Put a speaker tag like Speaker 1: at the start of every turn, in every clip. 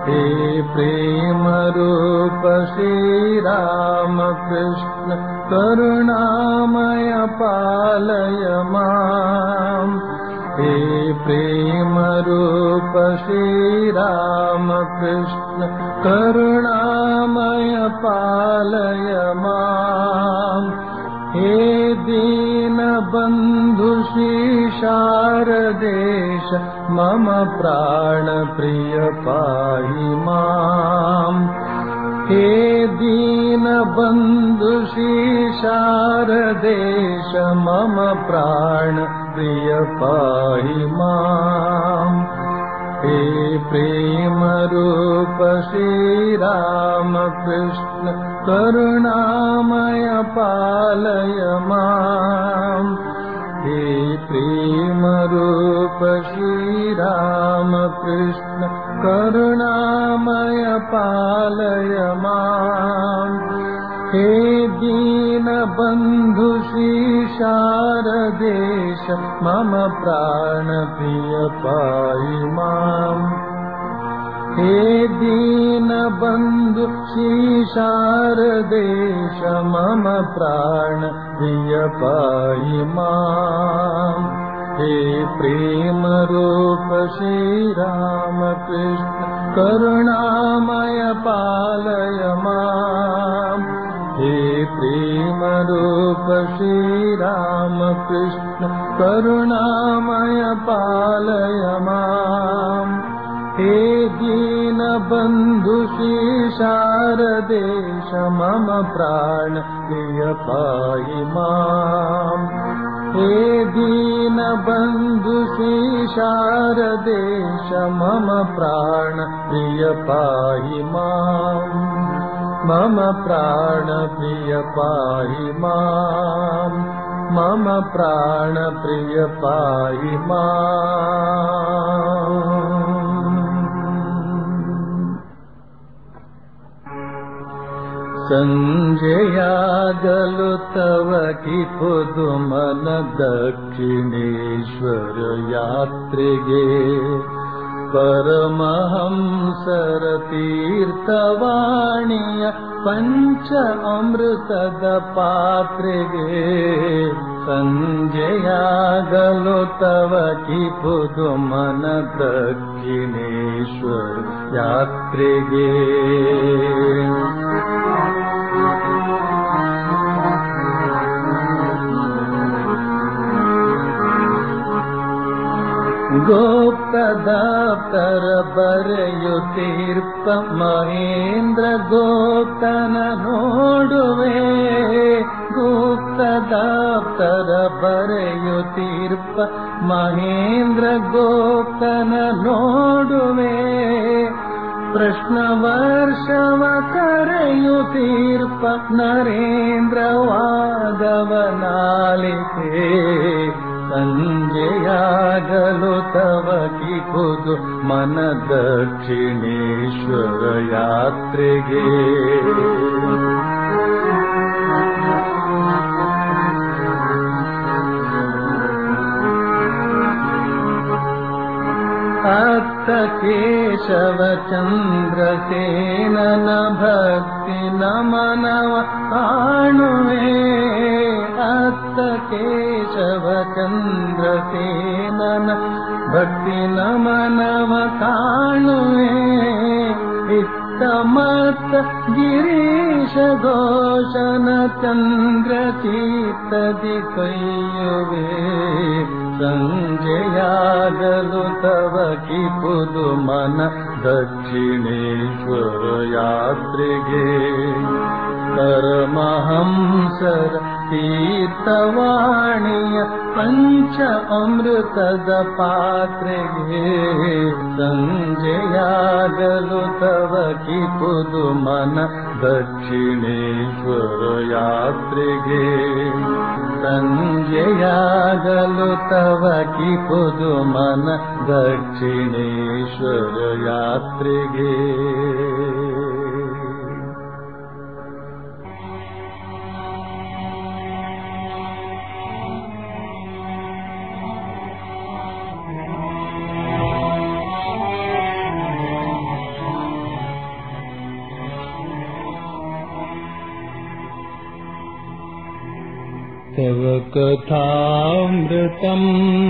Speaker 1: हे प्रेमरूप श्रीरामकृष्ण करुणामय पालय माम् हे प्रेमरूप श्रीरामकृष्ण करुणामय पालय माम् हे दीनबन्धु शारदेश मम प्राणप्रिय पाहि माम् हे दीनबन्धु शारदेश मम प्राणप्रिय पाहि माम् हे प्रेमरूप श्रीरामकृष्ण करुणामय पालय माम् हे प्रेमरूप श्रीरामकृष्ण करुणामय पालय माम् हे दीनबन्धु शारदेश मम प्राणप्रिय पाहि माम् हे दीनबन्धु शारदेश मम प्राणप्रिय पाहि माम् हे प्रेमरूप श्रीरामकृष्ण करुणामय पालय माम् हे प्रेमरूप श्रीरामकृष्ण करुणामय पालय माम् हे दीनबन्धु शारदेश मम प्राण प्रिय पाहि माम् हे दीनबन्धु शारदेश मम प्राण प्रिय पाहि माम् मम प्राणप्रिय पाहि माम् मम प्राणप्रिय पाहि माम् सञ्जयागलु तव कि पुदुमन दक्षिणेश्वर यात्रिगे परमहंसर तीर्थवाणीय पञ्च अमृतद पात्रिगे सञ्जयागलो तव कि पुदुमन दक्षिणेश्वर यात्रिगे गोप्तदाप्तर बರೆಯುತ್ತೀರ್ಪ ಮಹೇಂದ್ರ ಗೋಪ್ತನ ನೋಡುವೆ ಗುಪ್ತದಾಪ್ತರ ಬರೆಯುತ್ತೀರ್ಪ ಮಹೇಂದ್ರ ಗೋಪ್ತನ ನೋಡುವೆ ಪ್ರಶ್ನ ವರ್ಷವ ಕರೆಯುತ್ತೀರ್ಪ ನರೇಂದ್ರ ವಾದವನಾಲಿಕೆ ಸಂಜೆಯಾಗಲು ತವ ಕಿಪುದು ಮನ ದಕ್ಷಿಣೇಶ್ವರ ಯಾತ್ರೆಗೆ ಅತ್ತ ಕೇಶವ ಚಂದ್ರಸೇನನ ಭಕ್ತಿ ನಮನವ ಕಾಣುವೆ ಅತ್ತ ಕೇಶವ ಚಂದ್ರಸೇನನ ಭಕ್ತಿ ನಮನವ ಕಾಣುವೆ ಇತ್ತ ಮತ್ತ ಗಿರೀಶ ಘೋಷನ ಚಂದ್ರ ಚೀತದಿ ಕೈಯುವೆ ಸಂಜೆಯಾಗಲು ತವ ಕಿಪುದು ಮನ ದಕ್ಷಿಣೇಶ್ವರ ಯಾತ್ರೆಗೆ ಪರಮಹಂಸರ ತೀರ್ಥವಾಣಿಯ ಪಂಚ ಅಮೃತದ ಪಾತ್ರೆಗೆ ಸಂಜೆಯಾಗಲು ತವ ಕಿಪುದು ಮನ ದಕ್ಷಿಣೇಶ್ವರ ಯಾತ್ರೆಗೆ ಸಂಜೆಯಾಗಲು ತವ ಕಿಪುದು ಮನ ದಕ್ಷಿಣೇಶ್ವರ ಯಾತ್ರೆಗೆ तव कथामृतम्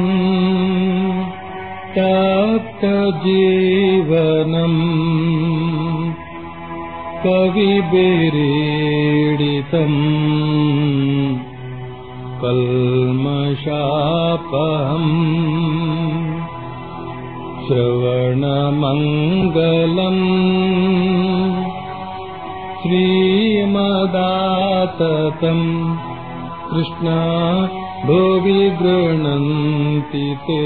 Speaker 1: तप्तजीवनम् कविभिरीडितम् कल्मषापहम् श्रवणमङ्गलम् श्रीमदाततम् कृष्णा भुवि गृह्णन्ति ते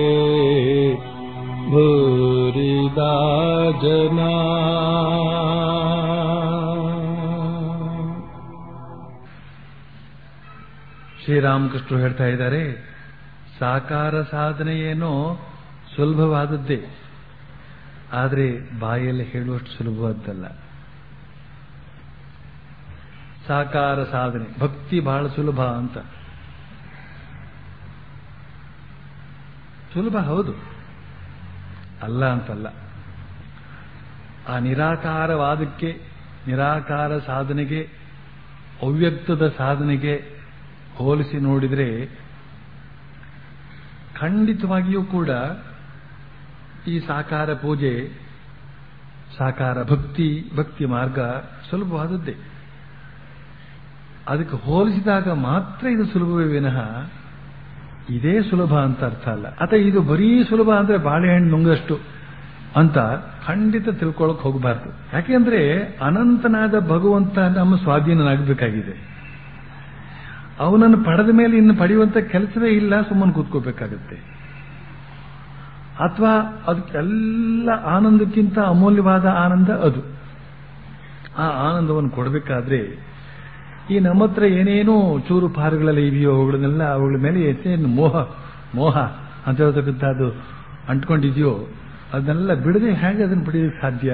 Speaker 1: भूरिदा जना ಶ್ರೀರಾಮಕೃಷ್ಣರು ಹೇಳ್ತಾ ಇದ್ದಾರೆ ಸಾಕಾರ ಸಾಧನೆ ಏನೋ ಸುಲಭವಾದದ್ದೇ ಆದರೆ ಬಾಯಲ್ಲಿ ಹೇಳುವಷ್ಟು ಸುಲಭವಾದ್ದಲ್ಲ ಸಾಕಾರ ಸಾಧನೆ ಭಕ್ತಿ ಬಹಳ ಸುಲಭ ಅಂತ ಸುಲಭ ಹೌದು ಅಲ್ಲ ಅಂತಲ್ಲ ಆ ನಿರಾಕಾರವಾದಕ್ಕೆ ನಿರಾಕಾರ ಸಾಧನೆಗೆ ಅವ್ಯಕ್ತದ ಸಾಧನೆಗೆ ಹೋಲಿಸಿ ನೋಡಿದರೆ ಖಂಡಿತವಾಗಿಯೂ ಕೂಡ ಈ ಸಾಕಾರ ಪೂಜೆ ಸಾಕಾರ ಭಕ್ತಿ ಭಕ್ತಿ ಮಾರ್ಗ ಸುಲಭವಾದದ್ದೇ ಅದಕ್ಕೆ ಹೋಲಿಸಿದಾಗ ಮಾತ್ರ ಇದು ಸುಲಭವೇ ವಿನಃ ಇದೇ ಸುಲಭ ಅಂತ ಅರ್ಥ ಅಲ್ಲ ಅಥವಾ ಇದು ಬರೀ ಸುಲಭ ಅಂದ್ರೆ ಬಾಳೆಹಣ್ಣು ನುಂಗಷ್ಟು ಅಂತ ಖಂಡಿತ ತಿಳ್ಕೊಳ್ಳೋಕೆ ಹೋಗಬಾರ್ದು ಯಾಕೆಂದ್ರೆ ಅನಂತನಾದ ಭಗವಂತ ನಮ್ಮ ಸ್ವಾಧೀನನಾಗಬೇಕಾಗಿದೆ ಅವನನ್ನು ಪಡೆದ ಮೇಲೆ ಇನ್ನು ಪಡೆಯುವಂತ ಕೆಲಸವೇ ಇಲ್ಲ ಸುಮ್ಮನೆ ಕೂತ್ಕೋಬೇಕಾಗತ್ತೆ ಅಥವಾ ಅದಕ್ಕೆಲ್ಲ ಆನಂದಕ್ಕಿಂತ ಅಮೂಲ್ಯವಾದ ಆನಂದ ಅದು ಆ ಆನಂದವನ್ನು ಕೊಡಬೇಕಾದ್ರೆ ಈ ನಮ್ಮ ಹತ್ರ ಏನೇನೋ ಚೂರು ಪಾರುಗಳೆಲ್ಲ ಇವೆಯೋ ಅವುಗಳನ್ನೆಲ್ಲ ಅವುಗಳ ಮೇಲೆ ಏನು ಮೋಹ ಮೋಹ ಅಂತ ಹೇಳ್ತಕ್ಕಂಥದ್ದು ಅಂಟ್ಕೊಂಡಿದೆಯೋ ಅದನ್ನೆಲ್ಲ ಬಿಡದೆ ಹೇಗೆ ಅದನ್ನು ಪಡೆಯೋದಕ್ಕೆ ಸಾಧ್ಯ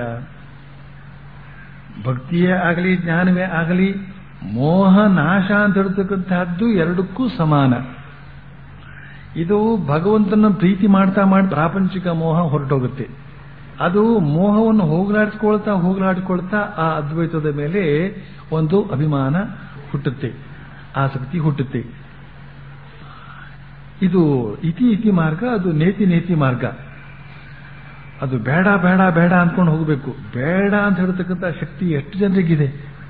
Speaker 1: ಭಕ್ತಿಯೇ ಆಗಲಿ ಜ್ಞಾನವೇ ಆಗಲಿ ಮೋಹ ನಾಶ ಅಂತ ಹೇಳ್ತಕ್ಕಂತಹದ್ದು ಎರಡಕ್ಕೂ ಸಮಾನ ಇದು ಭಗವಂತನ ಪ್ರೀತಿ ಮಾಡ್ತಾ ಮಾಡಿ ಪ್ರಾಪಂಚಿಕ ಮೋಹ ಹೊರಟೋಗುತ್ತೆ ಅದು ಮೋಹವನ್ನು ಹೋಗಲಾಡಿಸ್ಕೊಳ್ತಾ ಹೋಗಲಾಡಿಕೊಳ್ತಾ ಆ ಅದ್ವೈತದ ಮೇಲೆ ಒಂದು ಅಭಿಮಾನ ಹುಟ್ಟುತ್ತೆ ಆಸಕ್ತಿ ಹುಟ್ಟುತ್ತೆ ಇದು ಇತಿ ಇತಿ ಮಾರ್ಗ ಅದು ನೇತಿ ನೇತಿ ಮಾರ್ಗ ಅದು ಬೇಡ ಬೇಡ ಬೇಡ ಅಂದ್ಕೊಂಡು ಹೋಗಬೇಕು ಬೇಡ ಅಂತ ಹೇಳ್ತಕ್ಕಂಥ ಶಕ್ತಿ ಎಷ್ಟು ಜನರಿಗಿದೆ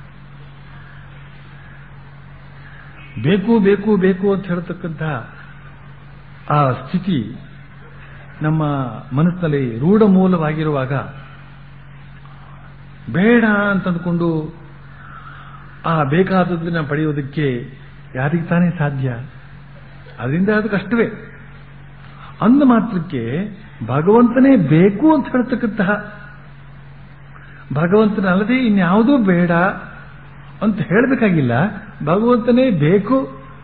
Speaker 1: ಬೇಕು ಬೇಕು ಬೇಕು ಅಂತ ಹೇಳ್ತಕ್ಕಂತಹ ಆ ಸ್ಥಿತಿ ನಮ್ಮ ಮನಸ್ಸಿನಲ್ಲಿ ರೂಢ ಮೂಲವಾಗಿರುವಾಗ ಬೇಡ ಅಂತ ಅಂದ್ಕೊಂಡು ಆ ಬೇಕಾದದನ್ನ ಪಡೆಯೋದಕ್ಕೆ ಯಾರಿಗೆ ತಾನೇ ಸಾಧ್ಯ ಅದರಿಂದ ಅದು ಕಷ್ಟವೇ ಅಂದ ಮಾತ್ರಕ್ಕೆ ಭಗವಂತನೇ ಬೇಕು ಅಂತ ಹೇಳ್ತಕ್ಕಂತಹ ಭಗವಂತನಲ್ಲದೆ ಇನ್ಯಾವುದೂ ಬೇಡ ಅಂತ ಹೇಳಬೇಕಾಗಿಲ್ಲ ಭಗವಂತನೇ ಬೇಕು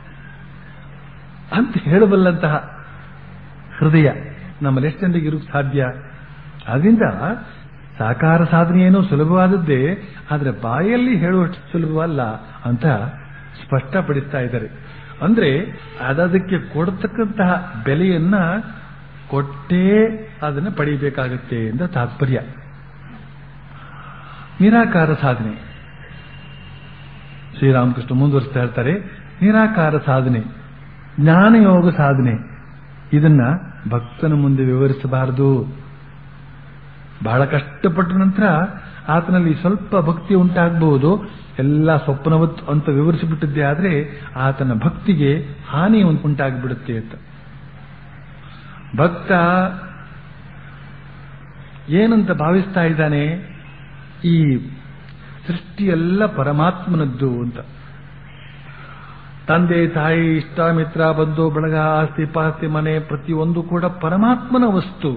Speaker 1: ಅಂತ ಹೇಳಬಲ್ಲಂತಹ ಹೃದಯ ನಮ್ಮಲ್ಲಿ ಎಷ್ಟು ಜನರಿಗೆ ಇರೋಕ್ಕೆ ಸಾಧ್ಯ ಅದರಿಂದ ಸಾಕಾರ ಸಾಧನೆ ಏನೋ ಸುಲಭವಾದದ್ದೇ ಆದರೆ ಬಾಯಲ್ಲಿ ಹೇಳುವಷ್ಟು ಸುಲಭವಲ್ಲ ಅಂತ ಸ್ಪಷ್ಟಪಡಿಸ್ತಾ ಇದ್ದಾರೆ ಅಂದ್ರೆ ಅದಕ್ಕೆ ಕೊಡತಕ್ಕಂತಹ ಬೆಲೆಯನ್ನ ಕೊಟ್ಟೇ ಅದನ್ನು ಪಡೆಯಬೇಕಾಗುತ್ತೆ ಅಂತ ತಾತ್ಪರ್ಯ ನಿರಾಕಾರ ಸಾಧನೆ ಶ್ರೀರಾಮಕೃಷ್ಣ ಮುಂದುವರಿಸ್ತಾ ಹೇಳ್ತಾರೆ ನಿರಾಕಾರ ಸಾಧನೆ ಜ್ಞಾನಯೋಗ ಸಾಧನೆ ಇದನ್ನ ಭಕ್ತನ ಮುಂದೆ ವಿವರಿಸಬಾರದು ಬಹಳ ಕಷ್ಟಪಟ್ಟ ನಂತರ ಆತನಲ್ಲಿ ಸ್ವಲ್ಪ ಭಕ್ತಿ ಉಂಟಾಗಬಹುದು ಎಲ್ಲ ಸ್ವಪ್ನವತ್ತು ಅಂತ ವಿವರಿಸಿಬಿಟ್ಟಿದ್ದೆ ಆದರೆ ಆತನ ಭಕ್ತಿಗೆ ಹಾನಿ ಉಂಟಾಗಿಬಿಡುತ್ತೆ ಅಂತ ಭಕ್ತ ಏನಂತ ಭಾವಿಸ್ತಾ ಇದ್ದಾನೆ ಈ ಸೃಷ್ಟಿಯೆಲ್ಲ ಪರಮಾತ್ಮನದ್ದು ಅಂತ ತಂದೆ ತಾಯಿ ಇಷ್ಟ ಮಿತ್ರ ಬಂಧು ಬಳಗ ಆಸ್ತಿ ಪಾಸ್ತಿ ಮನೆ ಪ್ರತಿಯೊಂದು ಕೂಡ ಪರಮಾತ್ಮನ ವಸ್ತು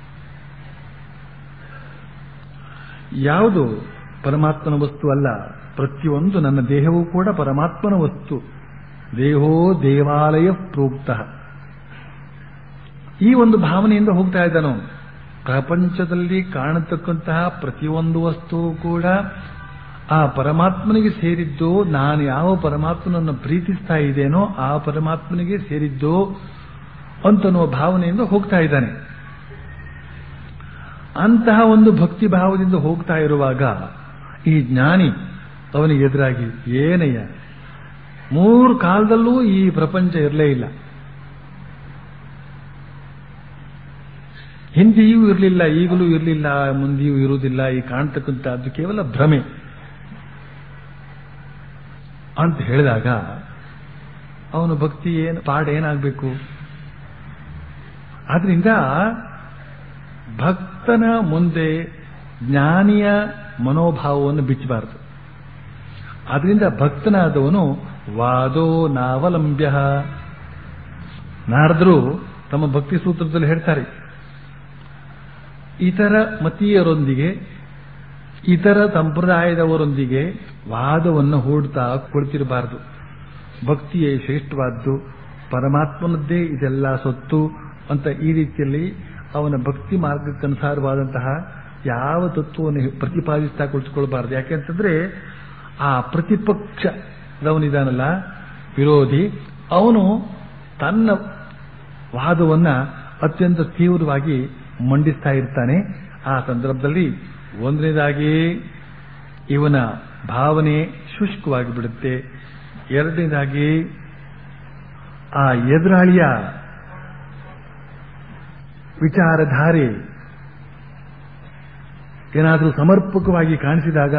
Speaker 1: ಯಾವುದು ಪರಮಾತ್ಮನ ವಸ್ತು ಅಲ್ಲ ಪ್ರತಿಯೊಂದು ನನ್ನ ದೇಹವೂ ಕೂಡ ಪರಮಾತ್ಮನ ವಸ್ತು ದೇಹೋ ದೇವಾಲಯ ಪ್ರೋಕ್ತ ಈ ಒಂದು ಭಾವನೆಯಿಂದ ಹೋಗ್ತಾ ಇದ್ದಾನು ಪ್ರಪಂಚದಲ್ಲಿ ಕಾಣತಕ್ಕಂತಹ ಪ್ರತಿಯೊಂದು ವಸ್ತುವು ಕೂಡ ಆ ಪರಮಾತ್ಮನಿಗೆ ಸೇರಿದ್ದು ನಾನು ಯಾವ ಪರಮಾತ್ಮನನ್ನು ಪ್ರೀತಿಸ್ತಾ ಇದ್ದೇನೋ ಆ ಪರಮಾತ್ಮನಿಗೆ ಸೇರಿದ್ದು ಅಂತನ್ನುವ ಭಾವನೆಯಿಂದ ಹೋಗ್ತಾ ಇದ್ದಾನೆ ಅಂತಹ ಒಂದು ಭಕ್ತಿ ಭಾವದಿಂದ ಹೋಗ್ತಾ ಇರುವಾಗ ಈ ಜ್ಞಾನಿ ಅವನಿಗೆ ಎದುರಾಗಿ ಏನಯ್ಯ ಮೂರು ಕಾಲದಲ್ಲೂ ಈ ಪ್ರಪಂಚ ಇರಲೇ ಇಲ್ಲ ಹಿಂದೆಯೂ ಇರಲಿಲ್ಲ ಈಗಲೂ ಇರಲಿಲ್ಲ ಮುಂದೆಯೂ ಇರುವುದಿಲ್ಲ ಈ ಕಾಣ್ತಕ್ಕಂಥದ್ದು ಕೇವಲ ಭ್ರಮೆ ಅಂತ ಹೇಳಿದಾಗ ಅವನ ಭಕ್ತಿ ಏನು ಪಾಡ ಏನಾಗಬೇಕು ಆದ್ರಿಂದ ಭಕ್ತನ ಮುಂದೆ ಜ್ಞಾನಿಯ ಮನೋಭಾವವನ್ನು ಬಿಚ್ಚಬಾರದು ಆದ್ರಿಂದ ಭಕ್ತನಾದವನು ವಾದೋ ನಾವಲಂಬ್ಯ ನಾರದರು ತಮ್ಮ ಭಕ್ತಿ ಸೂತ್ರದಲ್ಲಿ ಹೇಳ್ತಾರೆ ಇತರ ಮತೀಯರೊಂದಿಗೆ ಇತರ ಸಂಪ್ರದಾಯದವರೊಂದಿಗೆ ವಾದವನ್ನು ಹೂಡ್ತಾ ಕುಳಿತಿರಬಾರದು ಭಕ್ತಿಯೇ ಶ್ರೇಷ್ಠವಾದ್ದು ಪರಮಾತ್ಮನದ್ದೇ ಇದೆಲ್ಲ ಸೊತ್ತು ಅಂತ ಈ ರೀತಿಯಲ್ಲಿ ಅವನ ಭಕ್ತಿ ಮಾರ್ಗಕ್ಕನುಸಾರವಾದಂತಹ ಯಾವ ತತ್ವವನ್ನು ಪ್ರತಿಪಾದಿಸ್ತಾ ಕುಳಿತುಕೊಳ್ಬಾರದು ಯಾಕೆಂತಂದ್ರೆ ಆ ಪ್ರತಿಪಕ್ಷದವನಿದಾನಲ್ಲ ವಿರೋಧಿ ಅವನು ತನ್ನ ವಾದವನ್ನ ಅತ್ಯಂತ ತೀವ್ರವಾಗಿ ಮಂಡಿಸ್ತಾ ಇರ್ತಾನೆ ಆ ಸಂದರ್ಭದಲ್ಲಿ ಒಂದನೇದಾಗಿ ಇವನ ಭಾವನೆ ಶುಷ್ಕವಾಗಿ ಬಿಡುತ್ತೆ ಎರಡನೇದಾಗಿ ಆ ಎದುರಾಳಿಯ ವಿಚಾರಧಾರೆ ಏನಾದರೂ ಸಮರ್ಪಕವಾಗಿ ಕಾಣಿಸಿದಾಗ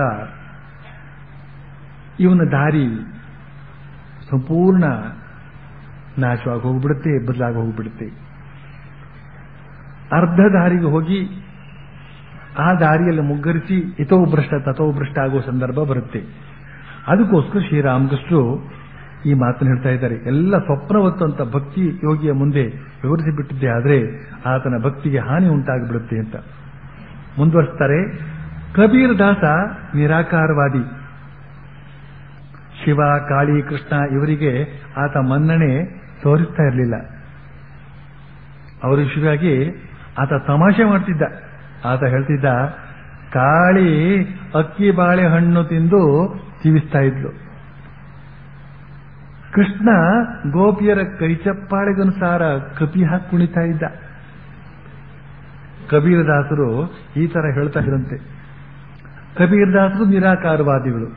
Speaker 1: ಇವನ ದಾರಿ ಸಂಪೂರ್ಣ ನಾಶವಾಗಿ ಹೋಗ್ಬಿಡುತ್ತೆ ಬದಲಾಗಿ ಹೋಗ್ಬಿಡುತ್ತೆ ಅರ್ಧ ದಾರಿಗೆ ಹೋಗಿ ಆ ದಾರಿಯಲ್ಲಿ ಮುಗ್ಗರಿಸಿ ಇತೋ ಭ್ರಷ್ಟ ತಥೋ ಭ್ರಷ್ಟ ಆಗುವ ಸಂದರ್ಭ ಬರುತ್ತೆ ಅದಕ್ಕೋಸ್ಕರ ಶ್ರೀರಾಮಕೃಷ್ಣರು ಈ ಮಾತನ್ನು ಹೇಳ್ತಾ ಇದ್ದಾರೆ ಎಲ್ಲ ಸ್ವಪ್ನವತ್ತು ಅಂತ ಭಕ್ತಿ ಯೋಗಿಯ ಮುಂದೆ ವಿವರಿಸಿ ಬಿಟ್ಟಿದ್ದೆ ಆದರೆ ಆತನ ಭಕ್ತಿಗೆ ಹಾನಿ ಉಂಟಾಗಿಬಿಡುತ್ತೆ ಅಂತ ಮುಂದುವರಿಸ್ತಾರೆ ಕಬೀರ್ ದಾಸ ನಿರಾಕಾರವಾದಿ ಶಿವ ಕಾಳಿ ಕೃಷ್ಣ ಇವರಿಗೆ ಆತ ಮನ್ನಣೆ ತೋರಿಸ್ತಾ ಇರಲಿಲ್ಲ ಅವರ ವಿಷಯವಾಗಿ ಆತ ತಮಾಷೆ ಮಾಡ್ತಿದ್ದ ಆತ ಹೇಳ್ತಿದ್ದ ಕಾಳಿ ಅಕ್ಕಿ ಬಾಳೆಹಣ್ಣು ತಿಂದು ಜೀವಿಸ್ತಾ ಇದ್ಲು ಕೃಷ್ಣ ಗೋಪಿಯರ ಕೈಚಪ್ಪಾಳೆಗನುಸಾರ ಕಪಿ ಹಾಕಿ ಕುಣಿತಾ ಇದ್ದ ಕಬೀರದಾಸರು ಈ ತರ ಹೇಳ್ತಾ ಇದ್ರಂತೆ ಕಬೀರದಾಸರು ನಿರಾಕಾರವಾದಿಗಳು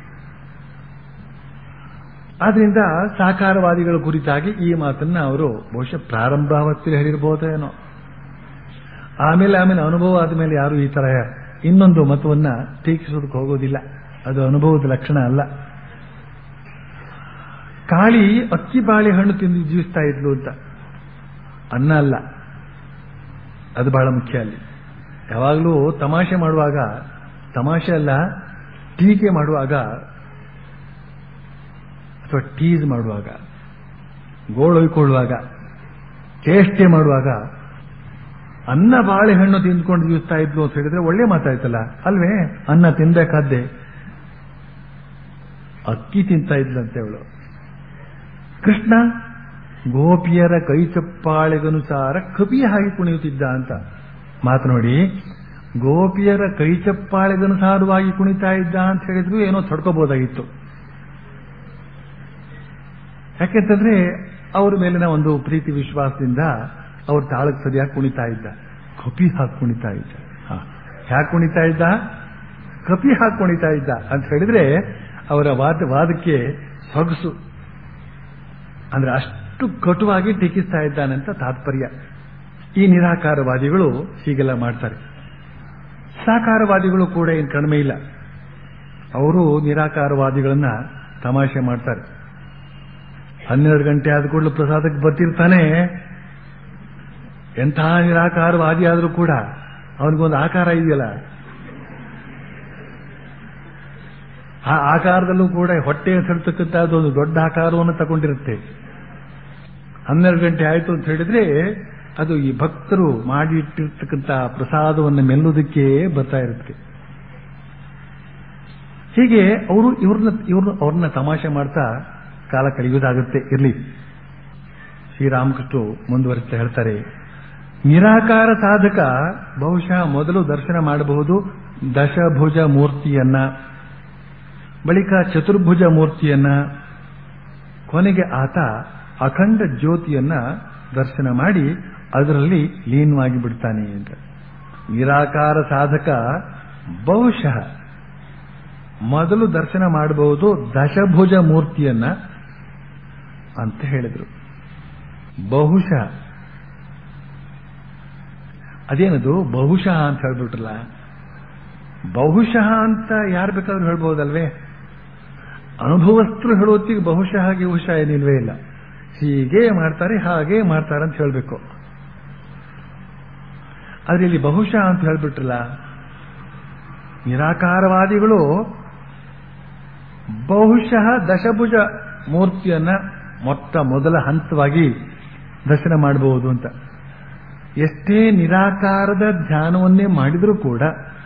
Speaker 1: ಆದ್ರಿಂದ ಸಾಕಾರವಾದಿಗಳ ಕುರಿತಾಗಿ ಈ ಮಾತನ್ನ ಅವರು ಬಹುಶಃ ಪ್ರಾರಂಭಾವತ್ತಿಗೆ ಹೇಳಿರ್ಬೋದೇನೋ ಆಮೇಲೆ ಆಮೇಲೆ ಅನುಭವ ಆದಮೇಲೆ ಯಾರು ಈ ತರ ಇನ್ನೊಂದು ಮತವನ್ನ ಟೀಕಿಸೋದಕ್ಕೆ ಹೋಗೋದಿಲ್ಲ ಅದು ಅನುಭವದ ಲಕ್ಷಣ ಅಲ್ಲ ಕಾಳಿ ಅಕ್ಕಿ ಬಾಳೆಹಣ್ಣು ತಿಂದು ಜೀವಿಸ್ತಾ ಇದ್ಲು ಅಂತ ಅನ್ನ ಅಲ್ಲ ಅದು ಬಹಳ ಮುಖ್ಯ ಅಲ್ಲಿ ಯಾವಾಗಲೂ ತಮಾಷೆ ಮಾಡುವಾಗ ತಮಾಷೆ ಅಲ್ಲ ಟೀಕೆ ಮಾಡುವಾಗ ಅಥವಾ ಟೀಸ್ ಮಾಡುವಾಗ ಗೋಳೊಯ್ಕೊಳ್ಳುವಾಗ ಚೇಷ್ಟೆ ಮಾಡುವಾಗ ಅನ್ನ ಬಾಳೆಹಣ್ಣು ತಿಂದ್ಕೊಂಡು ಜೀವಿಸ್ತಾ ಇದ್ಲು ಅಂತ ಹೇಳಿದ್ರೆ ಒಳ್ಳೆ ಮಾತಾಯ್ತಲ್ಲ ಅಲ್ವೇ ಅನ್ನ ತಿನ್ಬೇಕಾದ್ದೆ ಅಕ್ಕಿ ತಿಂತಾ ಇದ್ಲಂತೆ ಅವಳು ಕೃಷ್ಣ ಗೋಪಿಯರ ಕೈ ಚಪ್ಪಾಳೆಗನುಸಾರ ಕಪಿ ಹಾಗೆ ಕುಣಿಯುತ್ತಿದ್ದ ಅಂತ ಮಾತು ನೋಡಿ ಗೋಪಿಯರ ಕೈ ಚಪ್ಪಾಳೆಗನುಸಾರವಾಗಿ ಕುಣಿತಾ ಇದ್ದ ಅಂತ ಹೇಳಿದ್ರು ಏನೋ ತಡ್ಕೋಬಹುದಾಗಿತ್ತು ಯಾಕೆಂತಂದ್ರೆ ಅವ್ರ ಮೇಲಿನ ಒಂದು ಪ್ರೀತಿ ವಿಶ್ವಾಸದಿಂದ ಅವ್ರ ತಾಳಕ್ಕೆ ಸರಿಯಾಗಿ ಕುಣಿತಾ ಇದ್ದ ಕಪಿ ಹಾಕಿ ಕುಣಿತಾ ಇದ್ದ ಹ್ಯಾಕ್ ಕುಣಿತಾ ಇದ್ದ ಕಪಿ ಹಾಕಿ ಕುಣಿತಾ ಇದ್ದ ಅಂತ ಹೇಳಿದ್ರೆ ಅವರ ವಾದ ವಾದಕ್ಕೆ ಸೊಗಸು ಅಂದ್ರೆ ಅಷ್ಟು ಕಟುವಾಗಿ ಟೀಕಿಸ್ತಾ ಇದ್ದಾನಂತ ತಾತ್ಪರ್ಯ ಈ ನಿರಾಕಾರವಾದಿಗಳು ಹೀಗೆಲ್ಲ ಮಾಡ್ತಾರೆ ಸಾಕಾರವಾದಿಗಳು ಕೂಡ ಏನು ಕಡಿಮೆ ಇಲ್ಲ ಅವರು ನಿರಾಕಾರವಾದಿಗಳನ್ನ ತಮಾಷೆ ಮಾಡ್ತಾರೆ ಹನ್ನೆರಡು ಗಂಟೆ ಆದ ಕೂಡಲೇ ಪ್ರಸಾದಕ್ಕೆ ಬರ್ತಿರ್ತಾನೆ ಎಂಥ ನಿರಾಕಾರವಾದಿ ಆದರೂ ಕೂಡ ಅವನಿಗೊಂದು ಆಕಾರ ಇದೆಯಲ್ಲ ಆ ಆಕಾರದಲ್ಲೂ ಕೂಡ ಹೊಟ್ಟೆ ಸೆಳ್ತಕ್ಕಂಥದ್ದು ಒಂದು ದೊಡ್ಡ ಆಕಾರವನ್ನು ತಗೊಂಡಿರುತ್ತೆ ಹನ್ನೆರಡು ಗಂಟೆ ಆಯಿತು ಅಂತ ಹೇಳಿದ್ರೆ ಅದು ಈ ಭಕ್ತರು ಮಾಡಿ ಇಟ್ಟಿರ್ತಕ್ಕಂಥ ಪ್ರಸಾದವನ್ನು ಮೆಲ್ಲುವುದಕ್ಕೆ ಬರ್ತಾ ಇರುತ್ತೆ ಹೀಗೆ ಅವರು ಇವ್ರನ್ನ ಇವ್ರನ್ನ ಅವ್ರನ್ನ ತಮಾಷೆ ಮಾಡ್ತಾ ಕಾಲ ಕಳೆಯುವುದಾಗುತ್ತೆ ಇರಲಿ ಶ್ರೀರಾಮಕೃಷ್ಣ ಮುಂದುವರಿಸ್ತಾ ಹೇಳ್ತಾರೆ ನಿರಾಕಾರ ಸಾಧಕ ಬಹುಶಃ ಮೊದಲು ದರ್ಶನ ಮಾಡಬಹುದು ದಶಭುಜ ಮೂರ್ತಿಯನ್ನ ಬಳಿಕ ಚತುರ್ಭುಜ ಮೂರ್ತಿಯನ್ನ ಕೊನೆಗೆ ಆತ ಅಖಂಡ ಜ್ಯೋತಿಯನ್ನ ದರ್ಶನ ಮಾಡಿ ಅದರಲ್ಲಿ ಲೀನವಾಗಿ ಬಿಡ್ತಾನೆ ಅಂತ ನಿರಾಕಾರ ಸಾಧಕ ಬಹುಶಃ ಮೊದಲು ದರ್ಶನ ಮಾಡಬಹುದು ದಶಭುಜ ಮೂರ್ತಿಯನ್ನ ಅಂತ ಹೇಳಿದರು ಬಹುಶಃ ಅದೇನದು ಬಹುಶಃ ಅಂತ ಹೇಳ್ಬಿಟ್ರಲ್ಲ ಬಹುಶಃ ಅಂತ ಯಾರು ಬೇಕಾದ್ರೂ ಹೇಳ್ಬೋದಲ್ವೇ ಅನುಭವಸ್ಥರು ಹೇಳೋತ್ತಿಗೆ ಬಹುಶಃ ಗಿಹುಶಃ ಏನಿಲ್ವೇ ಇಲ್ಲ ಹೀಗೆ ಮಾಡ್ತಾರೆ ಹಾಗೆ ಮಾಡ್ತಾರೆ ಅಂತ ಹೇಳಬೇಕು ಆದ್ರೆ ಇಲ್ಲಿ ಬಹುಶಃ ಅಂತ ಹೇಳ್ಬಿಟ್ರಲ್ಲ ನಿರಾಕಾರವಾದಿಗಳು ಬಹುಶಃ ದಶಭುಜ ಮೂರ್ತಿಯನ್ನ ಮೊಟ್ಟ ಮೊದಲ ಹಂತವಾಗಿ ದರ್ಶನ ಮಾಡಬಹುದು ಅಂತ ಎಷ್ಟೇ ನಿರಾಕಾರದ ಧ್ಯಾನವನ್ನೇ ಮಾಡಿದರೂ ಕೂಡ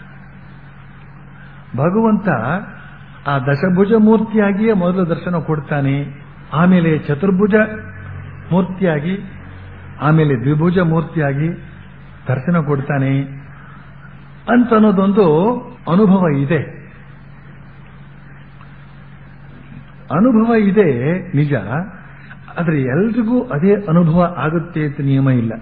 Speaker 1: ಭಗವಂತ ಆ ದಶಭುಜ ಮೂರ್ತಿಯಾಗಿಯೇ ಮೊದಲು ದರ್ಶನ ಕೊಡ್ತಾನೆ ಆಮೇಲೆ ಚತುರ್ಭುಜ ಮೂರ್ತಿಯಾಗಿ ಆಮೇಲೆ ದ್ವಿಭುಜ ಮೂರ್ತಿಯಾಗಿ ದರ್ಶನ ಕೊಡ್ತಾನೆ ಅಂತ ಅನ್ನೋದೊಂದು ಅನುಭವ ಇದೆ ಅನುಭವ ಇದೆ ನಿಜ ಆದರೆ ಎಲ್ರಿಗೂ ಅದೇ ಅನುಭವ ಆಗುತ್ತೆ ಅಂತ ನಿಯಮ ಇಲ್ಲ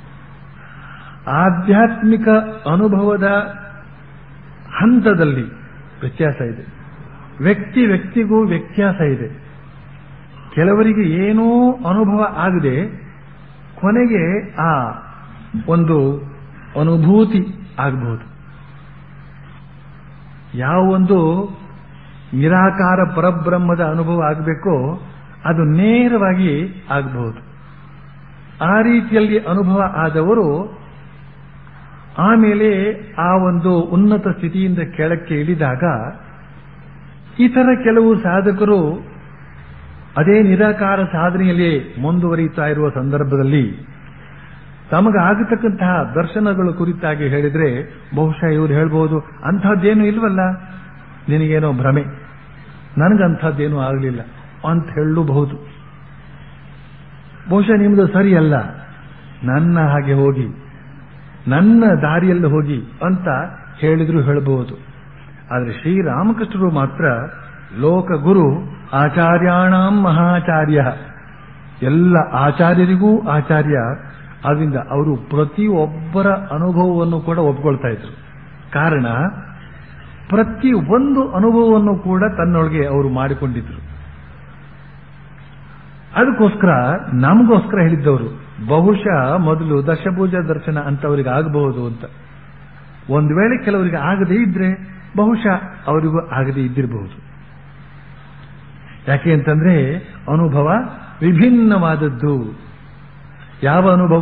Speaker 1: ಆಧ್ಯಾತ್ಮಿಕ ಅನುಭವದ ಹಂತದಲ್ಲಿ ವ್ಯತ್ಯಾಸ ಇದೆ ವ್ಯಕ್ತಿ ವ್ಯಕ್ತಿಗೂ ವ್ಯತ್ಯಾಸ ಇದೆ ಕೆಲವರಿಗೆ ಏನೂ ಅನುಭವ ಆಗದೆ ಕೊನೆಗೆ ಆ ಒಂದು ಅನುಭೂತಿ ಆಗಬಹುದು ಯಾವ ಒಂದು ನಿರಾಕಾರ ಪರಬ್ರಹ್ಮದ ಅನುಭವ ಆಗಬೇಕೋ ಅದು ನೇರವಾಗಿ ಆಗಬಹುದು ಆ ರೀತಿಯಲ್ಲಿ ಅನುಭವ ಆದವರು ಆಮೇಲೆ ಆ ಒಂದು ಉನ್ನತ ಸ್ಥಿತಿಯಿಂದ ಕೆಳಕ್ಕೆ ಇಳಿದಾಗ ಇತರ ಕೆಲವು ಸಾಧಕರು ಅದೇ ನಿರಾಕಾರ ಸಾಧನೆಯಲ್ಲಿ ಮುಂದುವರಿಯುತ್ತಾ ಇರುವ ಸಂದರ್ಭದಲ್ಲಿ ತಮಗಾಗತಕ್ಕಂತಹ ದರ್ಶನಗಳ ಕುರಿತಾಗಿ ಹೇಳಿದ್ರೆ ಬಹುಶಃ ಇವರು ಹೇಳ್ಬೋದು ಅಂಥದ್ದೇನು ಇಲ್ವಲ್ಲ ನಿನಗೇನೋ ಭ್ರಮೆ ನನಗಂಥದ್ದೇನೂ ಆಗಲಿಲ್ಲ ಅಂತ ಹೇಳಬಹುದು ಬಹುಶಃ ನಿಮ್ಮದು ಸರಿಯಲ್ಲ ನನ್ನ ಹಾಗೆ ಹೋಗಿ ನನ್ನ ದಾರಿಯಲ್ಲಿ ಹೋಗಿ ಅಂತ ಹೇಳಿದ್ರು ಹೇಳಬಹುದು ಆದರೆ ಶ್ರೀರಾಮಕೃಷ್ಣರು ಮಾತ್ರ ಲೋಕ ಗುರು ಆಚಾರ್ಯಾಣಾಂ ಮಹಾಚಾರ್ಯ ಎಲ್ಲ ಆಚಾರ್ಯರಿಗೂ ಆಚಾರ್ಯ ಆದ್ರಿಂದ ಅವರು ಪ್ರತಿಯೊಬ್ಬರ ಅನುಭವವನ್ನು ಕೂಡ ಒಪ್ಕೊಳ್ತಾ ಇದ್ರು ಕಾರಣ ಪ್ರತಿ ಒಂದು ಅನುಭವವನ್ನು ಕೂಡ ತನ್ನೊಳಗೆ ಅವರು ಮಾಡಿಕೊಂಡಿದ್ರು ಅದಕ್ಕೋಸ್ಕರ ನಮಗೋಸ್ಕರ ಹೇಳಿದ್ದವರು ಬಹುಶಃ ಮೊದಲು ದಶಭುಜ ದರ್ಶನ ಅಂತವರಿಗೆ ಆಗಬಹುದು ಅಂತ ಒಂದು ವೇಳೆ ಕೆಲವರಿಗೆ ಆಗದೇ ಇದ್ರೆ ಬಹುಶಃ ಅವರಿಗೂ ಆಗದೇ ಇದ್ದಿರಬಹುದು ಯಾಕೆ ಅಂತಂದ್ರೆ ಅನುಭವ ವಿಭಿನ್ನವಾದದ್ದು ಯಾವ ಅನುಭವ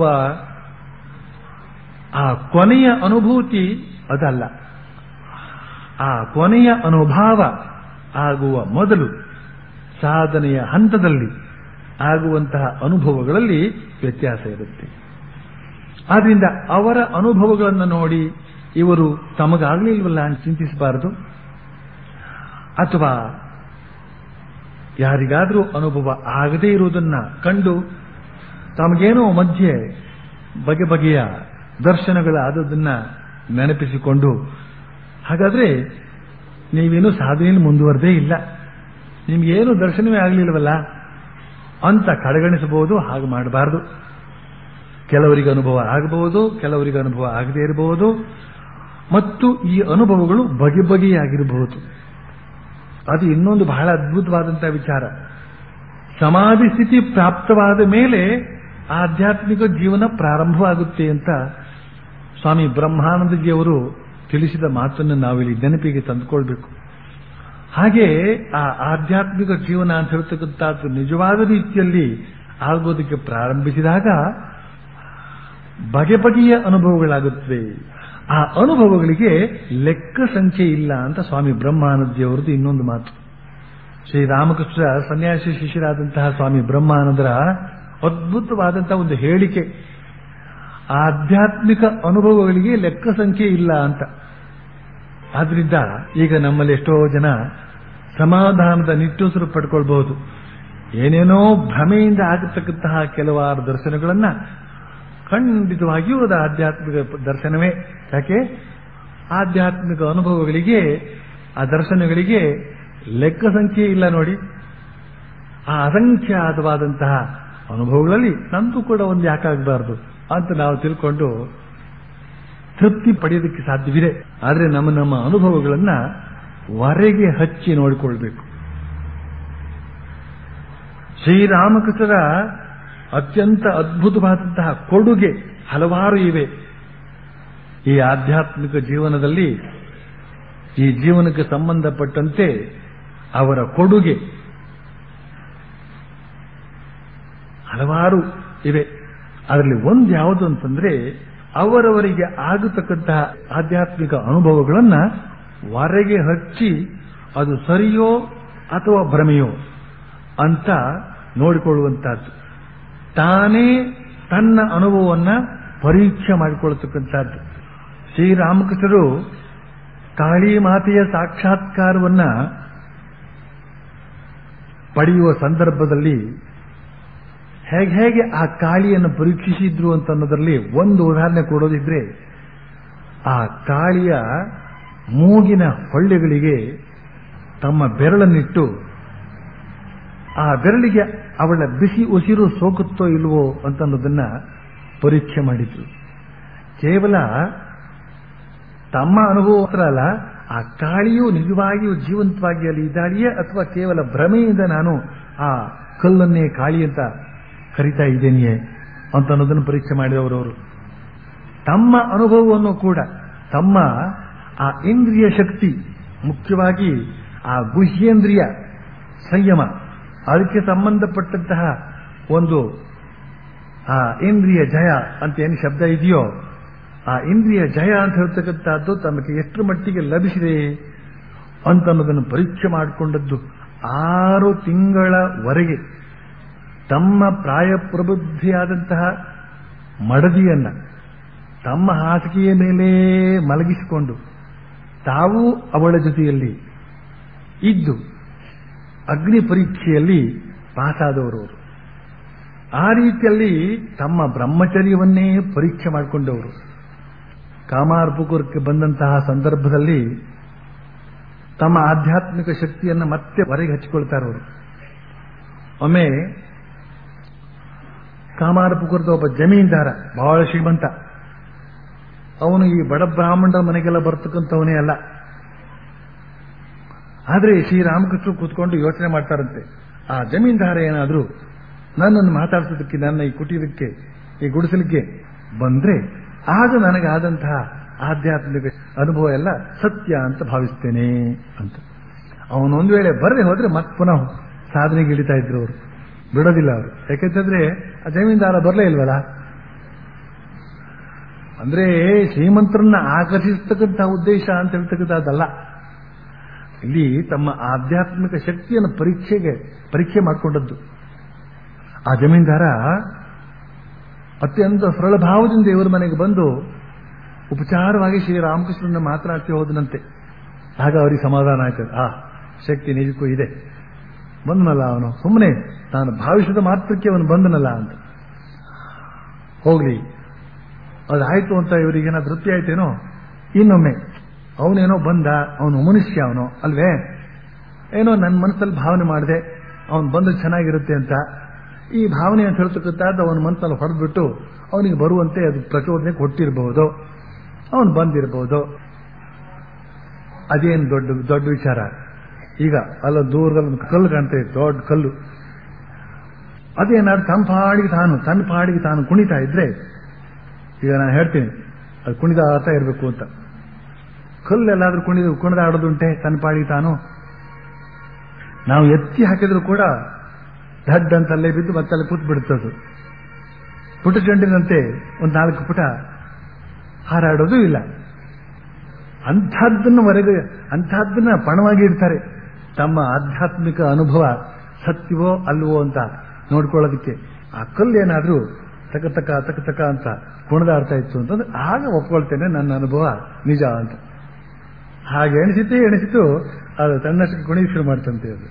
Speaker 1: ಆ ಕೊನೆಯ ಅನುಭೂತಿ ಅದಲ್ಲ ಆ ಕೊನೆಯ ಅನುಭವ ಆಗುವ ಮೊದಲು ಸಾಧನೆಯ ಹಂತದಲ್ಲಿ ಆಗುವಂತಹ ಅನುಭವಗಳಲ್ಲಿ ವ್ಯತ್ಯಾಸ ಇರುತ್ತೆ ಆದ್ರಿಂದ ಅವರ ಅನುಭವಗಳನ್ನು ನೋಡಿ ಇವರು ತಮಗಾಗಲಿಲ್ವಲ್ಲ ಅಂತ ಚಿಂತಿಸಬಾರದು ಅಥವಾ ಯಾರಿಗಾದರೂ ಅನುಭವ ಆಗದೇ ಇರುವುದನ್ನ ಕಂಡು ತಮಗೇನೋ ಮಧ್ಯೆ ಬಗೆ ಬಗೆಯ ದರ್ಶನಗಳ ಆದದನ್ನ ನೆನಪಿಸಿಕೊಂಡು ಹಾಗಾದ್ರೆ ನೀವೇನು ಸಾಧನೆಯಲ್ಲಿ ಮುಂದುವರೆದೇ ಇಲ್ಲ ನಿಮ್ಗೇನು ದರ್ಶನವೇ ಆಗಲಿಲ್ವಲ್ಲ ಅಂತ ಕಡೆಗಣಿಸಬಹುದು ಹಾಗೆ ಮಾಡಬಾರದು ಕೆಲವರಿಗೆ ಅನುಭವ ಆಗಬಹುದು ಕೆಲವರಿಗೆ ಅನುಭವ ಆಗದೇ ಇರಬಹುದು ಮತ್ತು ಈ ಅನುಭವಗಳು ಬಗೆ ಬಗೆಯಾಗಿರಬಹುದು ಅದು ಇನ್ನೊಂದು ಬಹಳ ಅದ್ಭುತವಾದಂತಹ ವಿಚಾರ ಸಮಾಧಿ ಸ್ಥಿತಿ ಪ್ರಾಪ್ತವಾದ ಮೇಲೆ ಆಧ್ಯಾತ್ಮಿಕ ಜೀವನ ಪ್ರಾರಂಭವಾಗುತ್ತೆ ಅಂತ ಸ್ವಾಮಿ ಬ್ರಹ್ಮಾನಂದಜಿಯವರು ತಿಳಿಸಿದ ಮಾತನ್ನು ನಾವಿಲ್ಲಿ ನೆನಪಿಗೆ ತಂದುಕೊಳ್ಬೇಕು ಹಾಗೆ ಆ ಆಧ್ಯಾತ್ಮಿಕ ಜೀವನ ಅಂತ ಹೇಳ್ತಕ್ಕಂಥದ್ದು ನಿಜವಾದ ರೀತಿಯಲ್ಲಿ ಆಗೋದಕ್ಕೆ ಪ್ರಾರಂಭಿಸಿದಾಗ ಬಗೆ ಬಗೆಯ ಅನುಭವಗಳಾಗುತ್ತವೆ ಆ ಅನುಭವಗಳಿಗೆ ಲೆಕ್ಕ ಸಂಖ್ಯೆ ಇಲ್ಲ ಅಂತ ಸ್ವಾಮಿ ಬ್ರಹ್ಮಾನಂದಿಯವರದ್ದು ಇನ್ನೊಂದು ಮಾತು ಶ್ರೀರಾಮಕೃಷ್ಣ ಸನ್ಯಾಸಿ ಶಿಷ್ಯರಾದಂತಹ ಸ್ವಾಮಿ ಬ್ರಹ್ಮಾನಂದರ ಅದ್ಭುತವಾದಂತಹ ಒಂದು ಹೇಳಿಕೆ ಆಧ್ಯಾತ್ಮಿಕ ಅನುಭವಗಳಿಗೆ ಲೆಕ್ಕ ಸಂಖ್ಯೆ ಇಲ್ಲ ಅಂತ ಆದ್ರಿಂದ ಈಗ ನಮ್ಮಲ್ಲಿ ಎಷ್ಟೋ ಜನ ಸಮಾಧಾನದ ನಿಟ್ಟುಸಿರು ಪಡ್ಕೊಳ್ಬಹುದು ಏನೇನೋ ಭ್ರಮೆಯಿಂದ ಆಗತಕ್ಕಂತಹ ಕೆಲವಾರು ದರ್ಶನಗಳನ್ನ ಖಂಡಿತವಾಗಿಯೂ ಅದು ಆಧ್ಯಾತ್ಮಿಕ ದರ್ಶನವೇ ಯಾಕೆ ಆಧ್ಯಾತ್ಮಿಕ ಅನುಭವಗಳಿಗೆ ಆ ದರ್ಶನಗಳಿಗೆ ಲೆಕ್ಕ ಸಂಖ್ಯೆ ಇಲ್ಲ ನೋಡಿ ಆ ಅಸಂಖ್ಯಾತವಾದಂತಹ ಅನುಭವಗಳಲ್ಲಿ ನಂದು ಕೂಡ ಒಂದು ಯಾಕಾಗಬಾರದು ಅಂತ ನಾವು ತಿಳ್ಕೊಂಡು ತೃಪ್ತಿ ಪಡೆಯೋದಕ್ಕೆ ಸಾಧ್ಯವಿದೆ ಆದರೆ ನಮ್ಮ ನಮ್ಮ ಅನುಭವಗಳನ್ನ ಹೊರಗೆ ಹಚ್ಚಿ ನೋಡಿಕೊಳ್ಬೇಕು ಶ್ರೀರಾಮಕೃಷ್ಣರ ಅತ್ಯಂತ ಅದ್ಭುತವಾದಂತಹ ಕೊಡುಗೆ ಹಲವಾರು ಇವೆ ಈ ಆಧ್ಯಾತ್ಮಿಕ ಜೀವನದಲ್ಲಿ ಈ ಜೀವನಕ್ಕೆ ಸಂಬಂಧಪಟ್ಟಂತೆ ಅವರ ಕೊಡುಗೆ ಹಲವಾರು ಇವೆ ಅದರಲ್ಲಿ ಒಂದು ಯಾವುದು ಅಂತಂದ್ರೆ ಅವರವರಿಗೆ ಆಗತಕ್ಕಂತಹ ಆಧ್ಯಾತ್ಮಿಕ ಅನುಭವಗಳನ್ನ ಹೊರಗೆ ಹಚ್ಚಿ ಅದು ಸರಿಯೋ ಅಥವಾ ಭ್ರಮೆಯೋ ಅಂತ ನೋಡಿಕೊಳ್ಳುವಂತಹದ್ದು ತಾನೇ ತನ್ನ ಅನುಭವವನ್ನ ಪರೀಕ್ಷೆ ಮಾಡಿಕೊಳ್ಳತಕ್ಕಂಥದ್ದು ಶ್ರೀರಾಮಕೃಷ್ಣರು ಕಾಳಿ ಮಾತೆಯ ಸಾಕ್ಷಾತ್ಕಾರವನ್ನ ಪಡೆಯುವ ಸಂದರ್ಭದಲ್ಲಿ ಹೇಗೆ ಹೇಗೆ ಆ ಕಾಳಿಯನ್ನು ಪರೀಕ್ಷಿಸಿದ್ರು ಅಂತ ಅನ್ನೋದರಲ್ಲಿ ಒಂದು ಉದಾಹರಣೆ ಕೊಡೋದಿದ್ರೆ ಆ ಕಾಳಿಯ ಮೂಗಿನ ಹೊಳ್ಳೆಗಳಿಗೆ ತಮ್ಮ ಬೆರಳನ್ನಿಟ್ಟು ಆ ಬೆರಳಿಗೆ ಅವಳ ಬಿಸಿ ಉಸಿರು ಸೋಕುತ್ತೋ ಇಲ್ವೋ ಅಂತ ಅನ್ನೋದನ್ನ ಪರೀಕ್ಷೆ ಮಾಡಿದ್ರು ಕೇವಲ ತಮ್ಮ ಅನುಭವ ಮಾತ್ರ ಅಲ್ಲ ಆ ಕಾಳಿಯು ನಿಜವಾಗಿಯೂ ಜೀವಂತವಾಗಿ ಅಲ್ಲಿ ಇದ್ದಾಳೆಯೇ ಅಥವಾ ಕೇವಲ ಭ್ರಮೆಯಿಂದ ನಾನು ಆ ಕಲ್ಲನ್ನೇ ಕಾಳಿ ಅಂತ ಕರಿತಾ ಇದ್ದೇನೆಯೇ ಅಂತ ಅನ್ನೋದನ್ನು ಪರೀಕ್ಷೆ ಮಾಡಿದವರವರು ತಮ್ಮ ಅನುಭವವನ್ನು ಕೂಡ ತಮ್ಮ ಆ ಇಂದ್ರಿಯ ಶಕ್ತಿ ಮುಖ್ಯವಾಗಿ ಆ ಗುಹ್ಯೇಂದ್ರಿಯ ಸಂಯಮ ಅದಕ್ಕೆ ಸಂಬಂಧಪಟ್ಟಂತಹ ಒಂದು ಆ ಇಂದ್ರಿಯ ಜಯ ಅಂತ ಏನು ಶಬ್ದ ಇದೆಯೋ ಆ ಇಂದ್ರಿಯ ಜಯ ಅಂತ ಹೇಳ್ತಕ್ಕಂಥದ್ದು ತಮಗೆ ಎಷ್ಟು ಮಟ್ಟಿಗೆ ಲಭಿಸಿದೆ ಅಂತ ಅನ್ನೋದನ್ನು ಪರೀಕ್ಷೆ ಮಾಡಿಕೊಂಡದ್ದು ಆರು ತಿಂಗಳವರೆಗೆ ತಮ್ಮ ಪ್ರಾಯ ಪ್ರಬುದ್ಧಿಯಾದಂತಹ ಮಡದಿಯನ್ನ ತಮ್ಮ ಹಾಸಿಗೆಯ ಮೇಲೆ ಮಲಗಿಸಿಕೊಂಡು ತಾವು ಅವಳ ಜೊತೆಯಲ್ಲಿ ಇದ್ದು ಅಗ್ನಿ ಪರೀಕ್ಷೆಯಲ್ಲಿ ಪಾಸಾದವರು ಅವರು ಆ ರೀತಿಯಲ್ಲಿ ತಮ್ಮ ಬ್ರಹ್ಮಚರ್ಯವನ್ನೇ ಪರೀಕ್ಷೆ ಮಾಡಿಕೊಂಡವರು ಕಾಮಾರ್ಪುಕುರಕ್ಕೆ ಬಂದಂತಹ ಸಂದರ್ಭದಲ್ಲಿ ತಮ್ಮ ಆಧ್ಯಾತ್ಮಿಕ ಶಕ್ತಿಯನ್ನು ಮತ್ತೆ ಹೊರಗೆ ಹಚ್ಚಿಕೊಳ್ತಾರೆ ಅವರು ಒಮ್ಮೆ ಕಾಮಾರಪುಕುರದ ಒಬ್ಬ ಜಮೀನ್ದಾರ ಬಹಳ ಶ್ರೀಮಂತ ಅವನು ಈ ಬಡ ಬ್ರಾಹ್ಮಣರ ಮನೆಗೆಲ್ಲ ಬರ್ತಕ್ಕಂಥವನೇ ಅಲ್ಲ ಆದ್ರೆ ಶ್ರೀರಾಮಕೃಷ್ಣ ಕೂತ್ಕೊಂಡು ಯೋಚನೆ ಮಾಡ್ತಾರಂತೆ ಆ ಜಮೀನ್ದಾರ ಏನಾದ್ರೂ ನನ್ನನ್ನು ಮಾತಾಡ್ಸೋದಕ್ಕೆ ನನ್ನ ಈ ಕುಟೀರಕ್ಕೆ ಈ ಗುಡಿಸಲಿಕ್ಕೆ ಬಂದ್ರೆ ಆಗ ನನಗಾದಂತಹ ಆಧ್ಯಾತ್ಮಿಕ ಅನುಭವ ಎಲ್ಲ ಸತ್ಯ ಅಂತ ಭಾವಿಸ್ತೇನೆ ಅಂತ ಅವನು ಒಂದು ವೇಳೆ ಬರದೆ ಹೋದ್ರೆ ಮತ್ತೆ ಪುನಃ ಸಾಧನೆಗೆ ಇಳಿತಾ ಇದ್ರು ಅವರು ಬಿಡೋದಿಲ್ಲ ಅವರು ಯಾಕೆಂತಂದ್ರೆ ಆ ಜಮೀನ್ದಾರ ಬರಲೇ ಇಲ್ವಲ್ಲ ಅಂದ್ರೆ ಶ್ರೀಮಂತರನ್ನ ಆಕರ್ಷಿಸ್ತಕ್ಕಂಥ ಉದ್ದೇಶ ಅಂತ ಹೇಳ್ತಕ್ಕಂಥದ್ದಲ್ಲ ಇಲ್ಲಿ ತಮ್ಮ ಆಧ್ಯಾತ್ಮಿಕ ಶಕ್ತಿಯನ್ನು ಪರೀಕ್ಷೆಗೆ ಪರೀಕ್ಷೆ ಮಾಡಿಕೊಂಡದ್ದು ಆ ಜಮೀನ್ದಾರ ಅತ್ಯಂತ ಸರಳ ಭಾವದಿಂದ ಇವರ ಮನೆಗೆ ಬಂದು ಉಪಚಾರವಾಗಿ ಶ್ರೀರಾಮಕೃಷ್ಣನ ಮಾತನಾಡ್ತಿ ಹೋದನಂತೆ ಆಗ ಅವರಿಗೆ ಸಮಾಧಾನ ಆಯ್ತದೆ ಆ ಶಕ್ತಿ ನಿಜಕ್ಕೂ ಇದೆ ಬಂದನಲ್ಲ ಅವನು ಸುಮ್ಮನೆ ತಾನು ಭಾವಿಸಿದ ಮಾತ್ರಕ್ಕೆ ಅವನು ಬಂದನಲ್ಲ ಅಂತ ಹೋಗ್ಲಿ ಅದಾಯ್ತು ಅಂತ ಇವರಿಗೇನೋ ತೃಪ್ತಿ ಆಯ್ತೇನೋ ಇನ್ನೊಮ್ಮೆ ಅವನೇನೋ ಬಂದ ಅವನು ಮನುಷ್ಯ ಅವನು ಅಲ್ವೇ ಏನೋ ನನ್ನ ಮನಸ್ಸಲ್ಲಿ ಭಾವನೆ ಮಾಡಿದೆ ಅವನು ಬಂದ್ರೆ ಚೆನ್ನಾಗಿರುತ್ತೆ ಅಂತ ಈ ಭಾವನೆ ಅಂತ ಹೇಳ್ತಕ್ಕಂಥದ್ದು ಅವನ ಮನಸ್ಸಲ್ಲಿ ಹೊಡೆದ್ಬಿಟ್ಟು ಅವನಿಗೆ ಬರುವಂತೆ ಅದು ಪ್ರಚೋದನೆ ಕೊಟ್ಟಿರಬಹುದು ಅವನು ಬಂದಿರಬಹುದು ಅದೇನು ದೊಡ್ಡ ದೊಡ್ಡ ವಿಚಾರ ಈಗ ಅಲ್ಲ ದೂರದಲ್ಲಿ ಒಂದು ಕಲ್ಲು ಕಾಣ್ತಾ ಇದೆ ದೊಡ್ಡ ಕಲ್ಲು ಅದೇನಾದ್ರು ತನ್ನ ಪಾಡಿಗೆ ತಾನು ತನ್ನ ಪಾಡಿಗೆ ತಾನು ಕುಣಿತಾ ಇದ್ರೆ ಈಗ ನಾನು ಹೇಳ್ತೀನಿ ಅದು ಕುಣಿದಾಡ್ತಾ ಇರಬೇಕು ಅಂತ ಕಲ್ಲೆಲ್ಲಾದ್ರೂ ಕುಣಿದು ಕುಣಿದಾಡೋದುಂಟೆ ತನ್ನ ಪಾಡಿಗೆ ತಾನು ನಾವು ಎತ್ತಿ ಹಾಕಿದ್ರು ಕೂಡ ಧಡ್ ಅಂತ ಅಲ್ಲೇ ಬಿದ್ದು ಮತ್ತೆ ಅಲ್ಲಿ ಕೂತ್ ಬಿಡುತ್ತದು ಪುಟ ಚೆಂಡಿನಂತೆ ಒಂದು ನಾಲ್ಕು ಪುಟ ಹಾರಾಡೋದು ಇಲ್ಲ ಅಂಥದ್ದನ್ನು ಹೊರಗೆ ಅಂಥದ್ದನ್ನ ಪಣವಾಗಿ ಇಡ್ತಾರೆ ತಮ್ಮ ಆಧ್ಯಾತ್ಮಿಕ ಅನುಭವ ಸತ್ಯವೋ ಅಲ್ವೋ ಅಂತ ನೋಡ್ಕೊಳ್ಳೋದಕ್ಕೆ ಆ ಕಲ್ಲು ಏನಾದ್ರೂ ತಕ ತಕ ತಕ ತಕ ಅಂತ ಕುಣಿದಾಡ್ತಾ ಇತ್ತು ಅಂತಂದ್ರೆ ಆಗ ಒಪ್ಕೊಳ್ತೇನೆ ನನ್ನ ಅನುಭವ ನಿಜ ಅಂತ ಹಾಗೆ ಎಣಿಸಿತೇ ಎಣಿಸಿತು ಅದು ತನ್ನಷ್ಟಕ್ಕೆ ಕುಣಿದು ಶುರು ಮಾಡ್ತಂತೆ ಅದು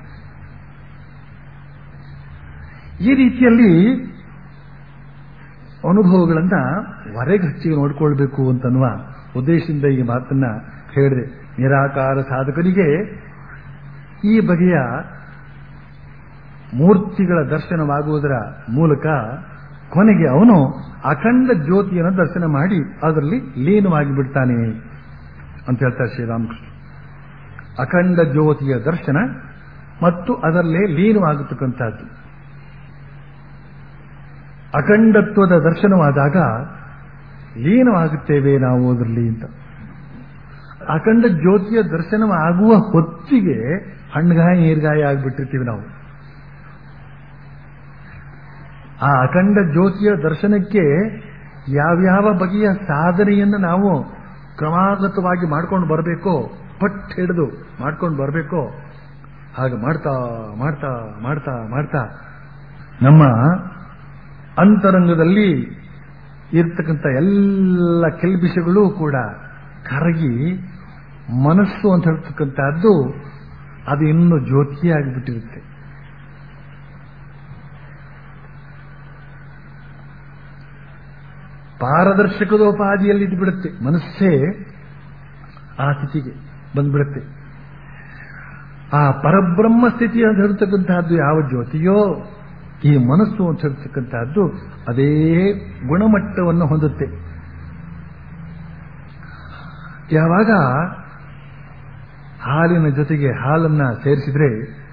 Speaker 1: ಈ ರೀತಿಯಲ್ಲಿ ಅನುಭವಗಳನ್ನ ಹೊರಗೆ ಹಚ್ಚಿ ನೋಡ್ಕೊಳ್ಬೇಕು ಅಂತನ್ನುವ ಉದ್ದೇಶದಿಂದ ಈ ಮಾತನ್ನ ಹೇಳಿದೆ ನಿರಾಕಾರ ಸಾಧಕನಿಗೆ ಈ ಬಗೆಯ ಮೂರ್ತಿಗಳ ದರ್ಶನವಾಗುವುದರ ಮೂಲಕ ಕೊನೆಗೆ ಅವನು ಅಖಂಡ ಜ್ಯೋತಿಯನ್ನು ದರ್ಶನ ಮಾಡಿ ಅದರಲ್ಲಿ ಲೀನವಾಗಿ ಬಿಡ್ತಾನೆ ಅಂತ ಹೇಳ್ತಾರೆ ಶ್ರೀರಾಮಕೃಷ್ಣ ಅಖಂಡ ಜ್ಯೋತಿಯ ದರ್ಶನ ಮತ್ತು ಅದರಲ್ಲೇ ಲೀನವಾಗತಕ್ಕಂಥದ್ದು ಅಖಂಡತ್ವದ ದರ್ಶನವಾದಾಗ ಲೀನವಾಗುತ್ತೇವೆ ನಾವು ಅದರಲ್ಲಿ ಅಂತ ಅಖಂಡ ಜ್ಯೋತಿಯ ದರ್ಶನವಾಗುವ ಹೊತ್ತಿಗೆ ಹಣ್ಣುಗಾಯ ನೀರ್ಗಾಯ ಆಗಿಬಿಟ್ಟಿರ್ತೀವಿ ನಾವು ಆ ಅಖಂಡ ಜ್ಯೋತಿಯ ದರ್ಶನಕ್ಕೆ ಯಾವ್ಯಾವ ಬಗೆಯ ಸಾಧನೆಯನ್ನು ನಾವು ಕ್ರಮಾಗತವಾಗಿ ಮಾಡ್ಕೊಂಡು ಬರಬೇಕೋ ಪಟ್ ಹಿಡಿದು ಮಾಡ್ಕೊಂಡು ಬರಬೇಕೋ ಹಾಗೆ ಮಾಡ್ತಾ ಮಾಡ್ತಾ ಮಾಡ್ತಾ ಮಾಡ್ತಾ ನಮ್ಮ ಅಂತರಂಗದಲ್ಲಿ ಇರ್ತಕ್ಕಂಥ ಎಲ್ಲ ಕೆಲ್ಬಿಷಗಳು ಕೂಡ ಕರಗಿ ಮನಸ್ಸು ಅಂತ ಹೇಳ್ತಕ್ಕಂಥದ್ದು ಅದು ಇನ್ನು ಜ್ಯೋತಿಯಾಗಿಬಿಟ್ಟಿರುತ್ತೆ ಪಾರದರ್ಶಕದೋಪಾದಿಯಲ್ಲಿ ಇದು ಬಿಡುತ್ತೆ ಮನಸ್ಸೇ ಆ ಸ್ಥಿತಿಗೆ ಬಂದ್ಬಿಡುತ್ತೆ ಆ ಪರಬ್ರಹ್ಮ ಸ್ಥಿತಿ ಅಂತ ಹೇಳ್ತಕ್ಕಂತಹದ್ದು ಯಾವ ಜ್ಯೋತಿಯೋ ಈ ಮನಸ್ಸು ಅಂತ ಹೇಳ್ತಕ್ಕಂತಹದ್ದು ಅದೇ ಗುಣಮಟ್ಟವನ್ನು ಹೊಂದುತ್ತೆ ಯಾವಾಗ ಹಾಲಿನ ಜೊತೆಗೆ ಹಾಲನ್ನ ಸೇರಿಸಿದ್ರೆ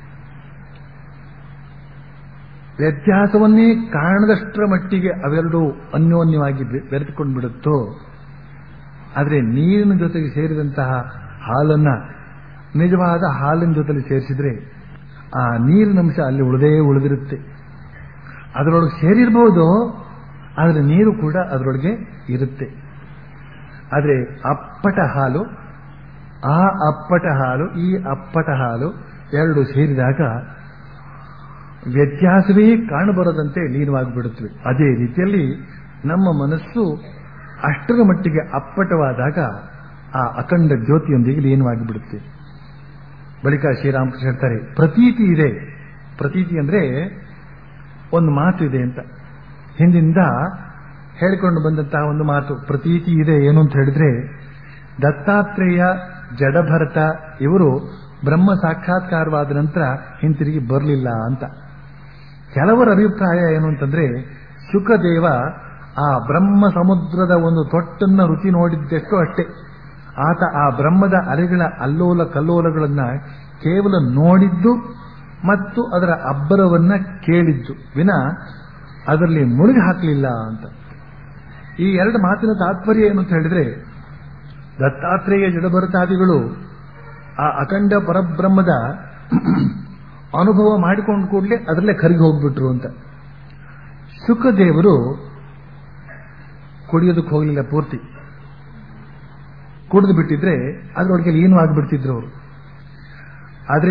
Speaker 1: ವ್ಯತ್ಯಾಸವನ್ನೇ ಕಾಣದಷ್ಟರ ಮಟ್ಟಿಗೆ ಅವೆರಡು ಅನ್ಯೋನ್ಯವಾಗಿ ಬೆರೆತುಕೊಂಡು ಬಿಡುತ್ತೋ ಆದರೆ ನೀರಿನ ಜೊತೆಗೆ ಸೇರಿದಂತಹ ಹಾಲನ್ನ ನಿಜವಾದ ಹಾಲಿನ ಜೊತೆಲಿ ಸೇರಿಸಿದ್ರೆ ಆ ನೀರಿನ ಅಂಶ ಅಲ್ಲಿ ಉಳಿದೇ ಉಳಿದಿರುತ್ತೆ ಅದರೊಳಗೆ ಸೇರಿರಬಹುದು ಆದರೆ ನೀರು ಕೂಡ ಅದರೊಳಗೆ ಇರುತ್ತೆ ಆದರೆ ಅಪ್ಪಟ ಹಾಲು ಆ ಅಪ್ಪಟ ಹಾಲು ಈ ಅಪ್ಪಟ ಹಾಲು ಎರಡು ಸೇರಿದಾಗ ವ್ಯತ್ಯಾಸವೇ ಕಾಣಬರದಂತೆ ಲೀನವಾಗಿಬಿಡುತ್ತವೆ ಅದೇ ರೀತಿಯಲ್ಲಿ ನಮ್ಮ ಮನಸ್ಸು ಅಷ್ಟರ ಮಟ್ಟಿಗೆ ಅಪ್ಪಟವಾದಾಗ ಆ ಅಖಂಡ ಜ್ಯೋತಿಯೊಂದಿಗೆ ಲೀನವಾಗಿ ಬಿಡುತ್ತೆ ಬಳಿಕ ಶ್ರೀರಾಮಕೃಷ್ಣ ಹೇಳ್ತಾರೆ ಪ್ರತೀತಿ ಇದೆ ಪ್ರತೀತಿ ಅಂದ್ರೆ ಒಂದು ಮಾತು ಇದೆ ಅಂತ ಹಿಂದಿಂದ ಹೇಳಿಕೊಂಡು ಬಂದಂತಹ ಒಂದು ಮಾತು ಪ್ರತೀತಿ ಇದೆ ಏನು ಅಂತ ಹೇಳಿದ್ರೆ ದತ್ತಾತ್ರೇಯ ಜಡಭರತ ಇವರು ಬ್ರಹ್ಮ ಸಾಕ್ಷಾತ್ಕಾರವಾದ ನಂತರ ಹಿಂತಿರುಗಿ ಬರಲಿಲ್ಲ ಅಂತ ಕೆಲವರ ಅಭಿಪ್ರಾಯ ಏನು ಅಂತಂದ್ರೆ ಶುಕದೇವ ಆ ಬ್ರಹ್ಮ ಸಮುದ್ರದ ಒಂದು ತೊಟ್ಟನ್ನ ರುಚಿ ನೋಡಿದ್ದೆಷ್ಟೋ ಅಷ್ಟೇ ಆತ ಆ ಬ್ರಹ್ಮದ ಅಲೆಗಳ ಅಲ್ಲೋಲ ಕಲ್ಲೋಲಗಳನ್ನ ಕೇವಲ ನೋಡಿದ್ದು ಮತ್ತು ಅದರ ಅಬ್ಬರವನ್ನ ಕೇಳಿದ್ದು ವಿನ ಅದರಲ್ಲಿ ಮುಳುಗಿ ಹಾಕಲಿಲ್ಲ ಅಂತ ಈ ಎರಡು ಮಾತಿನ ತಾತ್ಪರ್ಯ ಏನು ಅಂತ ಹೇಳಿದ್ರೆ ದತ್ತಾತ್ರೇಯ ಜಡಭರತಾದಿಗಳು ಆ ಅಖಂಡ ಪರಬ್ರಹ್ಮದ ಅನುಭವ ಮಾಡಿಕೊಂಡು ಕೂಡಲೇ ಅದರಲ್ಲೇ ಕರಗಿ ಹೋಗ್ಬಿಟ್ರು ಅಂತ ಸುಖದೇವರು ಕುಡಿಯೋದಕ್ಕೆ ಹೋಗಲಿಲ್ಲ ಪೂರ್ತಿ ಕುಡಿದು ಬಿಟ್ಟಿದ್ರೆ ಅದರೊಳಗೆ ಏನು ಆಗಿಬಿಡ್ತಿದ್ರು ಅವರು ಆದರೆ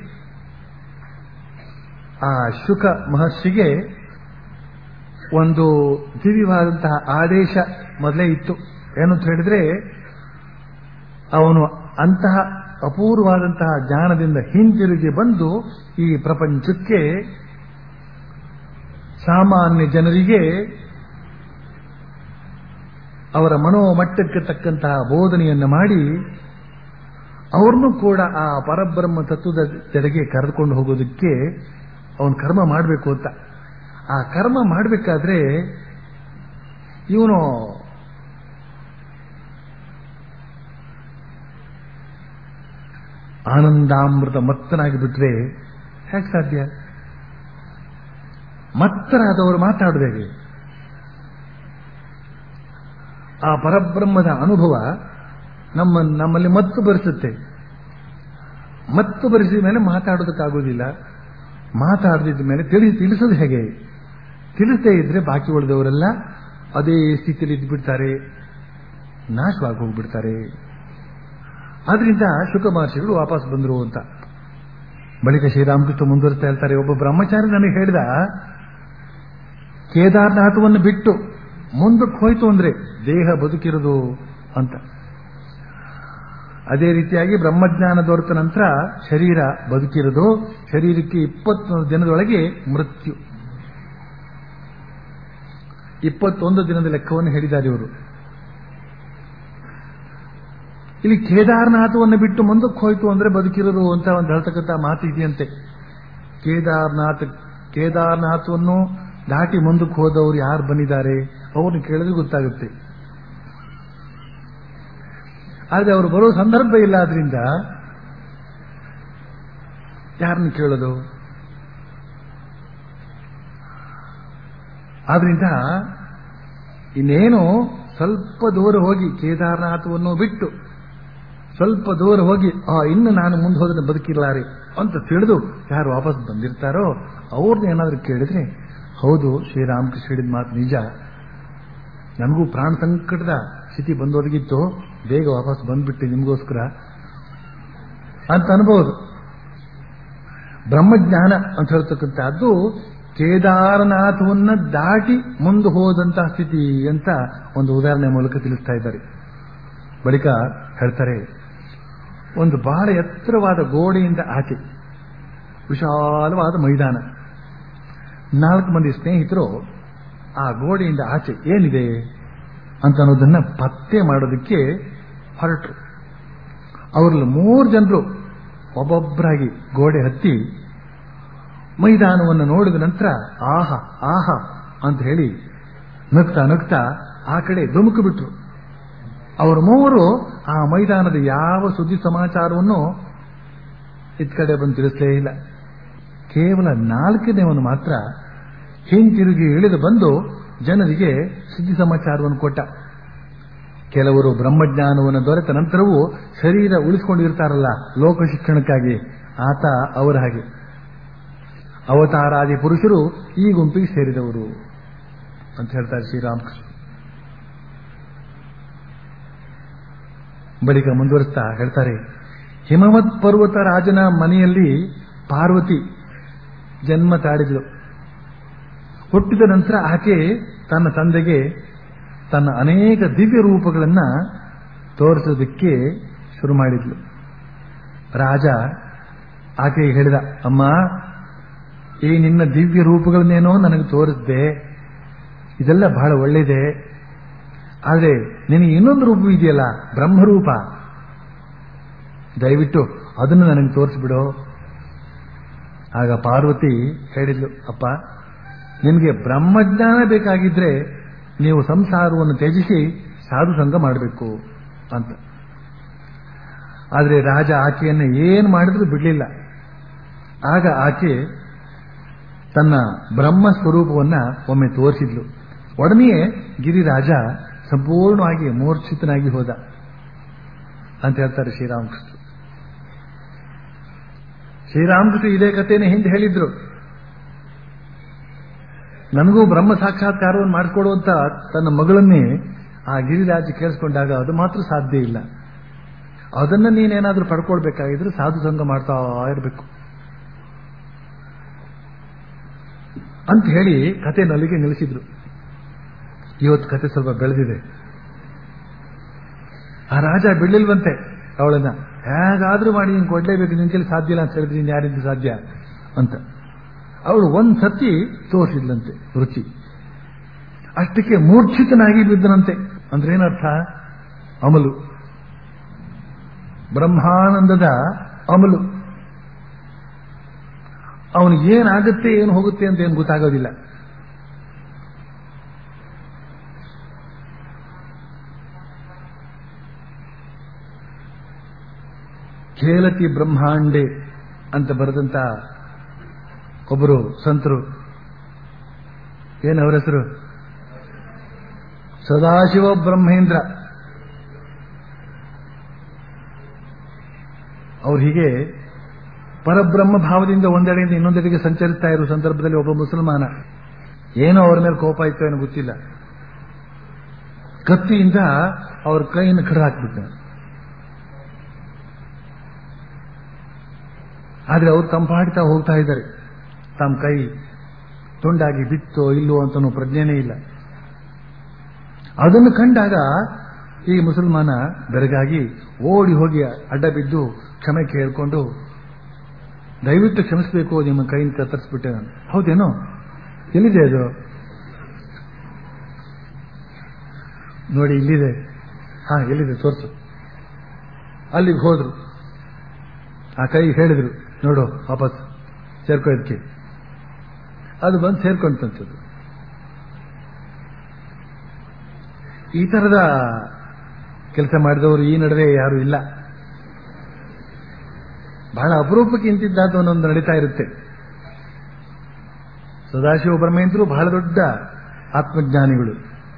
Speaker 1: ಆ ಶುಕ ಮಹರ್ಷಿಗೆ ಒಂದು ದಿವ್ಯವಾದಂತಹ ಆದೇಶ ಮೊದಲೇ ಇತ್ತು ಏನು ಅಂತ ಹೇಳಿದ್ರೆ ಅವನು ಅಂತಹ ಅಪೂರ್ವವಾದಂತಹ ಜ್ಞಾನದಿಂದ ಹಿಂತಿರುಗಿ ಬಂದು ಈ ಪ್ರಪಂಚಕ್ಕೆ ಸಾಮಾನ್ಯ ಜನರಿಗೆ ಅವರ ಮನೋಮಟ್ಟಕ್ಕೆ ತಕ್ಕಂತಹ ಬೋಧನೆಯನ್ನು ಮಾಡಿ ಅವ್ರನ್ನೂ ಕೂಡ ಆ ಪರಬ್ರಹ್ಮ ತತ್ವದ ಜಡೆಗೆ ಕರೆದುಕೊಂಡು ಹೋಗೋದಕ್ಕೆ ಅವನು ಕರ್ಮ ಮಾಡಬೇಕು ಅಂತ ಆ ಕರ್ಮ ಮಾಡಬೇಕಾದ್ರೆ ಇವನು ಆನಂದಾಮೃತ ಮತ್ತನಾಗಿ ಬಿಟ್ರೆ ಹೇಗೆ ಸಾಧ್ಯ ಮತ್ತರಾದವರು ಮಾತಾಡೋದು ಹೇಗೆ ಆ ಪರಬ್ರಹ್ಮದ ಅನುಭವ ನಮ್ಮ ನಮ್ಮಲ್ಲಿ ಮತ್ತು ಬರೆಸುತ್ತೆ ಮತ್ತು ಬರೆಸಿದ ಮೇಲೆ ಮಾತಾಡೋದಕ್ಕಾಗೋದಿಲ್ಲ ಮಾತಾಡದಿದ್ದ ಮೇಲೆ ತಿಳಿ ತಿಳಿಸೋದು ಹೇಗೆ ತಿಳಿಸದೇ ಇದ್ರೆ ಬಾಕಿ ಉಳಿದವರೆಲ್ಲ ಅದೇ ಸ್ಥಿತಿಯಲ್ಲಿ ಇದ್ಬಿಡ್ತಾರೆ ನಾಶವಾಗಿ ಹೋಗ್ಬಿಡ್ತಾರೆ ಆದ್ರಿಂದ ಶುಕ ಮಹರ್ಷಿಗಳು ವಾಪಸ್ ಬಂದರು ಅಂತ ಬಳಿಕ ಶ್ರೀರಾಮಕೃಷ್ಣ ಮುಂದುವರಿಸ್ತಾ ಹೇಳ್ತಾರೆ ಒಬ್ಬ ಬ್ರಹ್ಮಚಾರಿ ನನಗೆ ಹೇಳಿದ ಕೇದಾರನಾಥವನ್ನು ಬಿಟ್ಟು ಮುಂದಕ್ಕೆ ಹೋಯ್ತು ಅಂದ್ರೆ ದೇಹ ಬದುಕಿರೋದು ಅಂತ ಅದೇ ರೀತಿಯಾಗಿ ಬ್ರಹ್ಮಜ್ಞಾನ ದೊರೆತ ನಂತರ ಶರೀರ ಬದುಕಿರೋದು ಶರೀರಕ್ಕೆ ಇಪ್ಪತ್ತೊಂದು ದಿನದೊಳಗೆ ಮೃತ್ಯು ಇಪ್ಪತ್ತೊಂದು ದಿನದ ಲೆಕ್ಕವನ್ನು ಹೇಳಿದ್ದಾರೆ ಇವರು ಇಲ್ಲಿ ಕೇದಾರನಾಥವನ್ನು ಬಿಟ್ಟು ಮುಂದಕ್ಕೆ ಹೋಯ್ತು ಅಂದ್ರೆ ಬದುಕಿರೋರು ಅಂತ ಒಂದು ಹೇಳ್ತಕ್ಕಂಥ ಮಾತು ಇದೆಯಂತೆ ಕೇದಾರನಾಥ್ ಕೇದಾರನಾಥವನ್ನು ದಾಟಿ ಮುಂದಕ್ಕೆ ಹೋದವರು ಯಾರು ಬಂದಿದ್ದಾರೆ ಅವ್ರನ್ನ ಕೇಳಿದ್ರೆ ಗೊತ್ತಾಗುತ್ತೆ ಆದ್ರೆ ಅವರು ಬರೋ ಸಂದರ್ಭ ಇಲ್ಲ ಆದ್ರಿಂದ ಯಾರನ್ನು ಕೇಳೋದು ಆದ್ರಿಂದ ಇನ್ನೇನು ಸ್ವಲ್ಪ ದೂರ ಹೋಗಿ ಕೇದಾರನಾಥವನ್ನು ಬಿಟ್ಟು ಸ್ವಲ್ಪ ದೂರ ಹೋಗಿ ಆ ಇನ್ನು ನಾನು ಮುಂದೆ ಹೋದ್ರೆ ಬದುಕಿರ್ಲಾರೆ ಅಂತ ತಿಳಿದು ಯಾರು ವಾಪಸ್ ಬಂದಿರ್ತಾರೋ ಅವ್ರನ್ನ ಏನಾದ್ರೂ ಕೇಳಿದ್ರೆ ಹೌದು ಶ್ರೀರಾಮಕೃಷ್ಣ ಹೇಳಿದ ಮಾತು ನಿಜ ನನಗೂ ಪ್ರಾಣ ಸಂಕಟದ ಸ್ಥಿತಿ ಬಂದೊದಗಿತ್ತು ಬೇಗ ವಾಪಸ್ ಬಂದ್ಬಿಟ್ಟೆ ನಿಮಗೋಸ್ಕರ ಅಂತ ಅನ್ಬೋದು ಬ್ರಹ್ಮಜ್ಞಾನ ಅಂತ ಹೇಳ್ತಕ್ಕಂಥದ್ದು ಕೇದಾರನಾಥವನ್ನ ದಾಟಿ ಮುಂದೆ ಹೋದಂತಹ ಸ್ಥಿತಿ ಅಂತ ಒಂದು ಉದಾಹರಣೆ ಮೂಲಕ ತಿಳಿಸ್ತಾ ಇದ್ದಾರೆ ಬಳಿಕ ಹೇಳ್ತಾರೆ ಒಂದು ಬಹಳ ಎತ್ತರವಾದ ಗೋಡೆಯಿಂದ ಆಚೆ ವಿಶಾಲವಾದ ಮೈದಾನ ನಾಲ್ಕು ಮಂದಿ ಸ್ನೇಹಿತರು ಆ ಗೋಡೆಯಿಂದ ಆಚೆ ಏನಿದೆ ಅಂತ ಅನ್ನೋದನ್ನ ಪತ್ತೆ ಮಾಡೋದಕ್ಕೆ ಹೊರಟರು ಅವರಲ್ಲಿ ಮೂರು ಜನರು ಒಬ್ಬೊಬ್ಬರಾಗಿ ಗೋಡೆ ಹತ್ತಿ ಮೈದಾನವನ್ನು ನೋಡಿದ ನಂತರ ಆಹಾ ಆಹಾ ಅಂತ ಹೇಳಿ ನಗ್ತಾ ನಗ್ತಾ ಆ ಕಡೆ ಧುಮುಕು ಬಿಟ್ರು ಅವರು ಮೂವರು ಆ ಮೈದಾನದ ಯಾವ ಸುದ್ದಿ ಸಮಾಚಾರವನ್ನು ಇತ್ ಕಡೆ ಬಂದು ತಿಳಿಸಲೇ ಇಲ್ಲ ಕೇವಲ ನಾಲ್ಕನೇವನು ಮಾತ್ರ ಹಿಂತಿರುಗಿ ಇಳಿದು ಬಂದು ಜನರಿಗೆ ಸುದ್ದಿ ಸಮಾಚಾರವನ್ನು ಕೊಟ್ಟ ಕೆಲವರು ಬ್ರಹ್ಮಜ್ಞಾನವನ್ನು ದೊರೆತ ನಂತರವೂ ಶರೀರ ಉಳಿಸಿಕೊಂಡಿರ್ತಾರಲ್ಲ ಲೋಕ ಶಿಕ್ಷಣಕ್ಕಾಗಿ ಆತ ಅವರ ಹಾಗೆ ಅವತಾರಾದಿ ಪುರುಷರು ಈ ಗುಂಪಿಗೆ ಸೇರಿದವರು ಅಂತ ಹೇಳ್ತಾರೆ ಶ್ರೀರಾಮಕೃಷ್ಣ ಬಳಿಕ ಮುಂದುವರಿಸ್ತಾ ಹೇಳ್ತಾರೆ ಹಿಮವತ್ ಪರ್ವತ ರಾಜನ ಮನೆಯಲ್ಲಿ ಪಾರ್ವತಿ ಜನ್ಮ ತಾಳಿದ್ಳು ಹುಟ್ಟಿದ ನಂತರ ಆಕೆ ತನ್ನ ತಂದೆಗೆ ತನ್ನ ಅನೇಕ ದಿವ್ಯ ರೂಪಗಳನ್ನ ತೋರಿಸೋದಕ್ಕೆ ಶುರು ಮಾಡಿದ್ಲು ರಾಜ ಆಕೆಗೆ ಹೇಳಿದ ಅಮ್ಮ ಈ ನಿನ್ನ ದಿವ್ಯ ರೂಪಗಳನ್ನೇನೋ ನನಗೆ ತೋರಿಸ್ದೆ ಇದೆಲ್ಲ ಬಹಳ ಒಳ್ಳೆಯದೇ ಆದರೆ ನಿನಗೆ ಇನ್ನೊಂದು ರೂಪ ಇದೆಯಲ್ಲ ಬ್ರಹ್ಮರೂಪ ದಯವಿಟ್ಟು ಅದನ್ನು ನನಗೆ ತೋರಿಸ್ಬಿಡು ಆಗ ಪಾರ್ವತಿ ಹೇಳಿದ್ಲು ಅಪ್ಪ ನಿಮಗೆ ಬ್ರಹ್ಮಜ್ಞಾನ ಬೇಕಾಗಿದ್ರೆ ನೀವು ಸಂಸಾರವನ್ನು ತ್ಯಜಿಸಿ ಸಾಧು ಸಂಘ ಮಾಡಬೇಕು ಅಂತ ಆದರೆ ರಾಜ ಆಕೆಯನ್ನು ಏನು ಮಾಡಿದ್ರೂ ಬಿಡಲಿಲ್ಲ ಆಗ ಆಕೆ ತನ್ನ ಬ್ರಹ್ಮ ಸ್ವರೂಪವನ್ನ ಒಮ್ಮೆ ತೋರಿಸಿದ್ಲು ಒಡನೆಯೇ ಗಿರಿರಾಜ ಸಂಪೂರ್ಣವಾಗಿ ಮೂರ್ಛಿತನಾಗಿ ಹೋದ ಅಂತ ಹೇಳ್ತಾರೆ ಶ್ರೀರಾಮಕೃಷ್ಣ ಶ್ರೀರಾಮಕೃಷ್ಣ ಇದೇ ಕಥೆಯನ್ನು ಹಿಂದೆ ಹೇಳಿದ್ರು ನನಗೂ ಬ್ರಹ್ಮ ಸಾಕ್ಷಾತ್ಕಾರವನ್ನು ಮಾಡಿಕೊಡುವಂತ ತನ್ನ ಮಗಳನ್ನೇ ಆ ಗಿರಿರಾಜ ಕೇಳಿಸ್ಕೊಂಡಾಗ ಅದು ಮಾತ್ರ ಸಾಧ್ಯ ಇಲ್ಲ ಅದನ್ನ ನೀನೇನಾದ್ರೂ ಪಡ್ಕೊಳ್ಬೇಕಾಗಿದ್ರೆ ಸಾಧು ಸಂಘ ಮಾಡ್ತಾ ಇರಬೇಕು ಅಂತ ಹೇಳಿ ಕತೆ ನಲ್ಲಿಗೆ ನಿಲ್ಲಿಸಿದ್ರು ಇವತ್ತು ಕತೆ ಸ್ವಲ್ಪ ಬೆಳೆದಿದೆ ಆ ರಾಜ ಬಿಡ್ಲಿಲ್ವಂತೆ ಅವಳನ್ನ ಹೇಗಾದ್ರೂ ಮಾಡಿ ನೀನು ಕೊಡ್ಲೇಬೇಕು ನಿನ್ ಕೈಲಿ ಸಾಧ್ಯ ಇಲ್ಲ ಅಂತ ಹೇಳಿದ್ರೆ ನೀನು ಯಾರಿಂದ ಸಾಧ್ಯ ಅಂತ ಅವಳು ಒಂದ್ ಸತಿ ತೋರಿಸಿದ್ಲಂತೆ ರುಚಿ ಅಷ್ಟಕ್ಕೆ ಮೂರ್ಛಿತನಾಗಿ ಬಿದ್ದನಂತೆ ಅಂದ್ರೆ ಏನರ್ಥ ಅಮಲು ಬ್ರಹ್ಮಾನಂದದ ಅಮಲು ಅವನಿಗೆ ಏನಾಗುತ್ತೆ ಏನು ಹೋಗುತ್ತೆ ಅಂತ ಏನು ಗೊತ್ತಾಗೋದಿಲ್ಲ ಖೇಲತಿ ಬ್ರಹ್ಮಾಂಡೆ ಅಂತ ಬರೆದಂತ ಒಬ್ಬರು ಸಂತರು ಏನು ಅವರ ಹೆಸರು ಸದಾಶಿವ ಬ್ರಹ್ಮೇಂದ್ರ ಅವ್ರು ಹೀಗೆ ಪರಬ್ರಹ್ಮ ಭಾವದಿಂದ ಒಂದೆಡೆಯಿಂದ ಇನ್ನೊಂದೆಡೆಗೆ ಸಂಚರಿಸ್ತಾ ಇರೋ ಸಂದರ್ಭದಲ್ಲಿ ಒಬ್ಬ ಮುಸಲ್ಮಾನ ಏನೋ ಅವರ ಮೇಲೆ ಕೋಪ ಇತ್ತು ಏನೋ ಗೊತ್ತಿಲ್ಲ ಕತ್ತಿಯಿಂದ ಅವ್ರ ಕೈಯನ್ನು ಕಡ ಹಾಕ್ಬಿಟ್ಟ ಆದ್ರೆ ಅವ್ರು ತಂಪಾಡ್ತಾ ಹೋಗ್ತಾ ಇದ್ದಾರೆ ತಮ್ಮ ಕೈ ತುಂಡಾಗಿ ಬಿತ್ತೋ ಇಲ್ಲೋ ಅಂತ ಪ್ರಜ್ಞೆನೇ ಇಲ್ಲ ಅದನ್ನು ಕಂಡಾಗ ಈ ಮುಸಲ್ಮಾನ ಬೆರಗಾಗಿ ಓಡಿ ಹೋಗಿ ಅಡ್ಡ ಬಿದ್ದು ಕ್ಷಮೆ ಕೇಳ್ಕೊಂಡು ದಯವಿಟ್ಟು ಕ್ಷಮಿಸಬೇಕು ನಿಮ್ಮ ಕೈಯಿಂದ ಕತ್ತರಿಸ್ಬಿಟ್ಟೆ ನಾನು ಹೌದೇನೋ ಎಲ್ಲಿದೆ ಅದು ನೋಡಿ ಇಲ್ಲಿದೆ ಹಾ ಎಲ್ಲಿದೆ ತೋರ್ಸು ಅಲ್ಲಿಗೆ ಹೋದ್ರು ಆ ಕೈ ಹೇಳಿದ್ರು ನೋಡು ವಾಪಸ್ ಸೇರ್ಕೋ ಇದಕ್ಕೆ ಅದು ಬಂದು ಸೇರ್ಕೊಂತಂಥದ್ದು ಈ ತರದ ಕೆಲಸ ಮಾಡಿದವರು ಈ ನಡುವೆ ಯಾರು ಇಲ್ಲ ಬಹಳ ಅಪರೂಪಕ್ಕೆ ಇಂತಿದ್ದಾದ್ದು ಒಂದೊಂದು ನಡೀತಾ ಇರುತ್ತೆ ಸದಾಶಿವ ಬ್ರಹ್ಮೇಂದ್ರು ಬಹಳ ದೊಡ್ಡ ಆತ್ಮಜ್ಞಾನಿಗಳು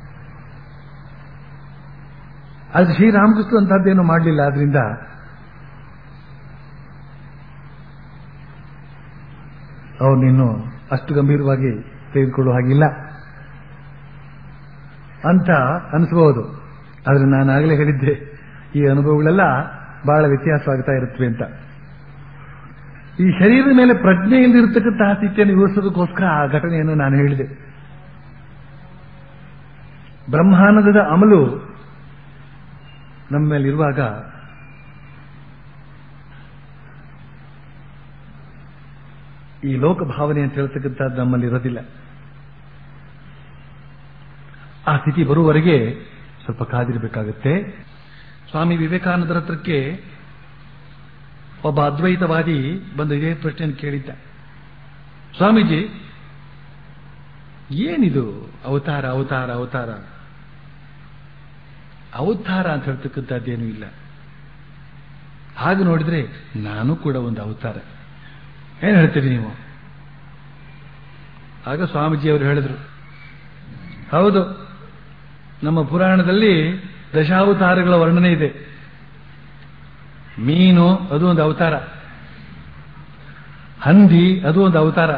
Speaker 1: ಅದು ಶ್ರೀರಾಮಕೃಷ್ಣ ಅಂತದ್ದೇನು ಮಾಡಲಿಲ್ಲ ಆದ್ರಿಂದ ಅವನಿನ್ನು ಅಷ್ಟು ಗಂಭೀರವಾಗಿ ತೆಗೆದುಕೊಳ್ಳುವ ಹಾಗಿಲ್ಲ ಅಂತ ಅನಿಸಬಹುದು ಆದ್ರೆ ನಾನು ಆಗಲೇ ಹೇಳಿದ್ದೆ ಈ ಅನುಭವಗಳೆಲ್ಲ ಬಹಳ ವ್ಯತ್ಯಾಸವಾಗ್ತಾ ಇರುತ್ತವೆ ಅಂತ ಈ ಶರೀರದ ಮೇಲೆ ಪ್ರಜ್ಞೆ ಇಲ್ಲದಿರತಕ್ಕಂತಹ ಸ್ಥಿತಿಯನ್ನು ವಿವರಿಸೋದಕ್ಕೋಸ್ಕರ ಆ ಘಟನೆಯನ್ನು ನಾನು ಹೇಳಿದೆ ಬ್ರಹ್ಮಾನಂದದ ಅಮಲು ನಮ್ಮ ಮೇಲಿರುವಾಗ ಈ ಲೋಕ ಭಾವನೆ ಅಂತ ಹೇಳ್ತಕ್ಕಂಥದ್ದು ನಮ್ಮಲ್ಲಿ ಇರೋದಿಲ್ಲ ಆ ಸ್ಥಿತಿ ಬರುವವರೆಗೆ ಸ್ವಲ್ಪ ಕಾದಿರಬೇಕಾಗುತ್ತೆ ಸ್ವಾಮಿ ವಿವೇಕಾನಂದರ ಹತ್ರಕ್ಕೆ ಒಬ್ಬ ಅದ್ವೈತವಾದಿ ಬಂದು ಇದೇ ಪ್ರಶ್ನೆಯನ್ನು ಕೇಳಿದ್ದ ಸ್ವಾಮೀಜಿ ಏನಿದು ಅವತಾರ ಅವತಾರ ಅವತಾರ ಅವತಾರ ಅಂತ ಹೇಳ್ತಕ್ಕಂಥದ್ದೇನೂ ಇಲ್ಲ ಹಾಗೆ ನೋಡಿದ್ರೆ ನಾನು ಕೂಡ ಒಂದು ಅವತಾರ ಏನ್ ಹೇಳ್ತೀರಿ ನೀವು ಆಗ ಸ್ವಾಮೀಜಿ ಅವರು ಹೇಳಿದ್ರು ಹೌದು ನಮ್ಮ ಪುರಾಣದಲ್ಲಿ ದಶಾವತಾರಗಳ ವರ್ಣನೆ ಇದೆ ಮೀನು ಅದು ಒಂದು ಅವತಾರ ಹಂದಿ ಅದು ಒಂದು ಅವತಾರ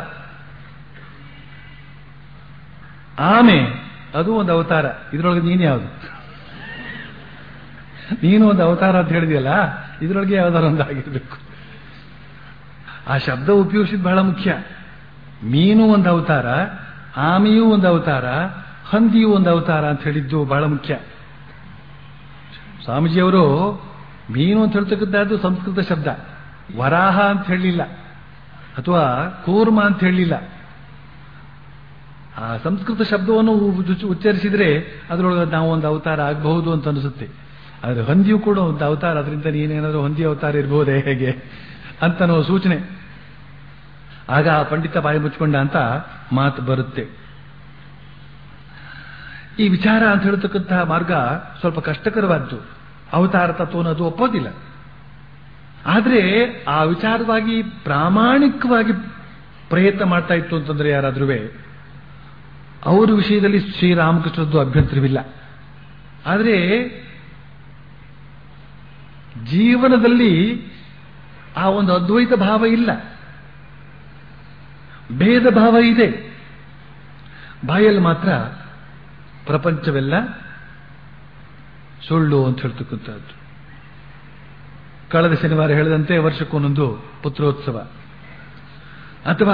Speaker 1: ಆಮೆ ಅದು ಒಂದು ಅವತಾರ ಇದರೊಳಗೆ ನೀನು ಯಾವುದು ನೀನು ಒಂದು ಅವತಾರ ಅಂತ ಹೇಳಿದೆಯಲ್ಲ ಇದರೊಳಗೆ ಯಾವ್ದಾರು ಒಂದು ಆಗಿರ್ಬೇಕು ಆ ಶಬ್ದ ಉಪಯೋಗಿಸಿದ ಬಹಳ ಮುಖ್ಯ ಮೀನು ಒಂದು ಅವತಾರ ಆಮೆಯೂ ಒಂದು ಅವತಾರ ಹಂದಿಯೂ ಒಂದು ಅವತಾರ ಅಂತ ಹೇಳಿದ್ದು ಬಹಳ ಮುಖ್ಯ ಸ್ವಾಮೀಜಿಯವರು ಮೀನು ಅಂತ ಹೇಳ್ತಕ್ಕಂಥದ್ದು ಸಂಸ್ಕೃತ ಶಬ್ದ ವರಾಹ ಅಂತ ಹೇಳಲಿಲ್ಲ ಅಥವಾ ಕೂರ್ಮ ಅಂತ ಹೇಳಲಿಲ್ಲ ಆ ಸಂಸ್ಕೃತ ಶಬ್ದವನ್ನು ಉಚ್ಚರಿಸಿದ್ರೆ ಅದರೊಳಗೆ ನಾವು ಒಂದು ಅವತಾರ ಆಗಬಹುದು ಅಂತ ಅನಿಸುತ್ತೆ ಆದರೆ ಹಂದಿಯೂ ಕೂಡ ಒಂದು ಅವತಾರ ಅದರಿಂದ ನೀನೇನಾದರೂ ಹೊಂದಿ ಅವತಾರ ಇರಬಹುದೇ ಹೇಗೆ ಅಂತ ನಾವು ಸೂಚನೆ ಆಗ ಆ ಪಂಡಿತ ಬಾಯಿ ಮುಚ್ಕೊಂಡ ಅಂತ ಮಾತು ಬರುತ್ತೆ ಈ ವಿಚಾರ ಅಂತ ಹೇಳ್ತಕ್ಕಂತಹ ಮಾರ್ಗ ಸ್ವಲ್ಪ ಕಷ್ಟಕರವಾದ್ದು ಅವತಾರ ತತ್ವವನ್ನು ಅದು ಒಪ್ಪೋದಿಲ್ಲ ಆದರೆ ಆ ವಿಚಾರವಾಗಿ ಪ್ರಾಮಾಣಿಕವಾಗಿ ಪ್ರಯತ್ನ ಮಾಡ್ತಾ ಇತ್ತು ಅಂತಂದ್ರೆ ಯಾರಾದ್ರೂ ಅವರ ವಿಷಯದಲ್ಲಿ ಶ್ರೀರಾಮಕೃಷ್ಣದ್ದು ಅಭ್ಯಂತರವಿಲ್ಲ ಆದರೆ ಜೀವನದಲ್ಲಿ ಆ ಒಂದು ಅದ್ವೈತ ಭಾವ ಇಲ್ಲ ಭೇದ ಭಾವ ಇದೆ ಬಾಯಲ್ಲಿ ಮಾತ್ರ ಪ್ರಪಂಚವೆಲ್ಲ ಸುಳ್ಳು ಅಂತ ಹೇಳ್ತಕ್ಕಂಥದ್ದು ಕಳೆದ ಶನಿವಾರ ಹೇಳಿದಂತೆ ವರ್ಷಕ್ಕೊಂದೊಂದು ಪುತ್ರೋತ್ಸವ ಅಥವಾ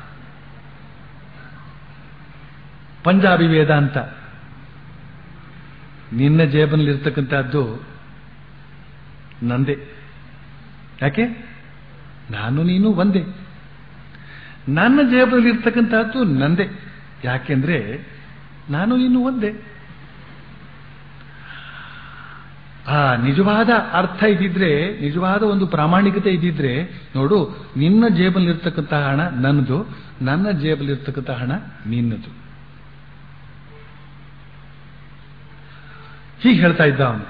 Speaker 1: ಪಂಜಾಬಿ ವೇದಾಂತ ನಿನ್ನ ಜೇಬನಲ್ಲಿರ್ತಕ್ಕಂಥದ್ದು ನಂದೆ ಯಾಕೆ ನಾನು ನೀನು ಒಂದೇ ನನ್ನ ಜೇಬಲ್ಲಿ ಇರ್ತಕ್ಕಂಥದ್ದು ನಂದೆ ಯಾಕೆಂದ್ರೆ ನಾನು ನೀನು ಒಂದೇ ಆ ನಿಜವಾದ ಅರ್ಥ ಇದ್ದಿದ್ರೆ ನಿಜವಾದ ಒಂದು ಪ್ರಾಮಾಣಿಕತೆ ಇದ್ದಿದ್ರೆ ನೋಡು ನಿನ್ನ ಜೇಬಲ್ಲಿರ್ತಕ್ಕಂತಹ ಹಣ ನನ್ನದು ನನ್ನ ಜೇಬಲ್ಲಿರ್ತಕ್ಕಂತಹ ಹಣ ನಿನ್ನದು ಹೀಗೆ ಹೇಳ್ತಾ ಇದ್ದ ಅವನು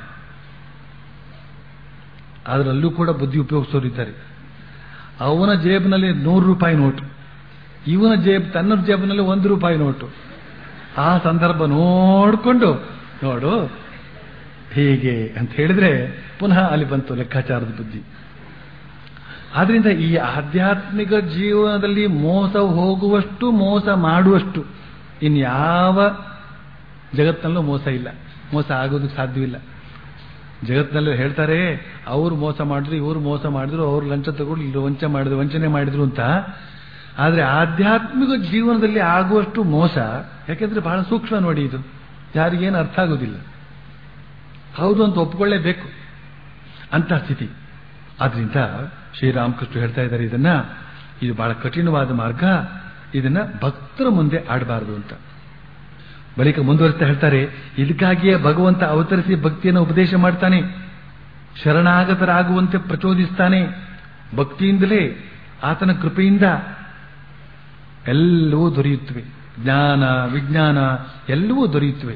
Speaker 1: ಅದರಲ್ಲೂ ಕೂಡ ಬುದ್ಧಿ ಉಪಯೋಗಿಸೋರಿದ್ದಾರೆ ಅವನ ಜೇಬಿನಲ್ಲಿ ನೂರು ರೂಪಾಯಿ ನೋಟು ಇವನ ಜೇಬ್ ತನ್ನ ಜೇಬಿನಲ್ಲಿ ಒಂದು ರೂಪಾಯಿ ನೋಟು ಆ ಸಂದರ್ಭ ನೋಡಿಕೊಂಡು ನೋಡು ಹೀಗೆ ಅಂತ ಹೇಳಿದ್ರೆ ಪುನಃ ಅಲ್ಲಿ ಬಂತು ಲೆಕ್ಕಾಚಾರದ ಬುದ್ಧಿ ಆದ್ರಿಂದ ಈ ಆಧ್ಯಾತ್ಮಿಕ ಜೀವನದಲ್ಲಿ ಮೋಸ ಹೋಗುವಷ್ಟು ಮೋಸ ಮಾಡುವಷ್ಟು ಇನ್ಯಾವ ಜಗತ್ತಿನಲ್ಲೂ ಮೋಸ ಇಲ್ಲ ಮೋಸ ಆಗೋದಕ್ಕೆ ಸಾಧ್ಯವಿಲ್ಲ ಜಗತ್ತಿನಲ್ಲಿ ಹೇಳ್ತಾರೆ ಅವ್ರು ಮೋಸ ಮಾಡಿದ್ರು ಇವರು ಮೋಸ ಮಾಡಿದ್ರು ಅವ್ರು ಲಂಚ ತಗೊಂಡು ಇಲ್ಲಿ ವಂಚ ಮಾಡಿದ್ರು ವಂಚನೆ ಮಾಡಿದ್ರು ಅಂತ ಆದ್ರೆ ಆಧ್ಯಾತ್ಮಿಕ ಜೀವನದಲ್ಲಿ ಆಗುವಷ್ಟು ಮೋಸ ಯಾಕೆಂದ್ರೆ ಬಹಳ ಸೂಕ್ಷ್ಮ ನೋಡಿ ಇದು ಯಾರಿಗೇನು ಅರ್ಥ ಆಗೋದಿಲ್ಲ ಹೌದು ಅಂತ ಒಪ್ಕೊಳ್ಳೇಬೇಕು ಅಂತ ಸ್ಥಿತಿ ಆದ್ರಿಂದ ಶ್ರೀರಾಮಕೃಷ್ಣ ಹೇಳ್ತಾ ಇದ್ದಾರೆ ಇದನ್ನ ಇದು ಬಹಳ ಕಠಿಣವಾದ ಮಾರ್ಗ ಇದನ್ನ ಭಕ್ತರ ಮುಂದೆ ಆಡಬಾರದು ಅಂತ ಬಳಿಕ ಮುಂದುವರಿಸ್ತಾ ಹೇಳ್ತಾರೆ ಇದಕ್ಕಾಗಿಯೇ ಭಗವಂತ ಅವತರಿಸಿ ಭಕ್ತಿಯನ್ನು ಉಪದೇಶ ಮಾಡ್ತಾನೆ ಶರಣಾಗತರಾಗುವಂತೆ ಪ್ರಚೋದಿಸ್ತಾನೆ ಭಕ್ತಿಯಿಂದಲೇ ಆತನ ಕೃಪೆಯಿಂದ ಎಲ್ಲವೂ ದೊರೆಯುತ್ತವೆ ಜ್ಞಾನ ವಿಜ್ಞಾನ ಎಲ್ಲವೂ ದೊರೆಯುತ್ತವೆ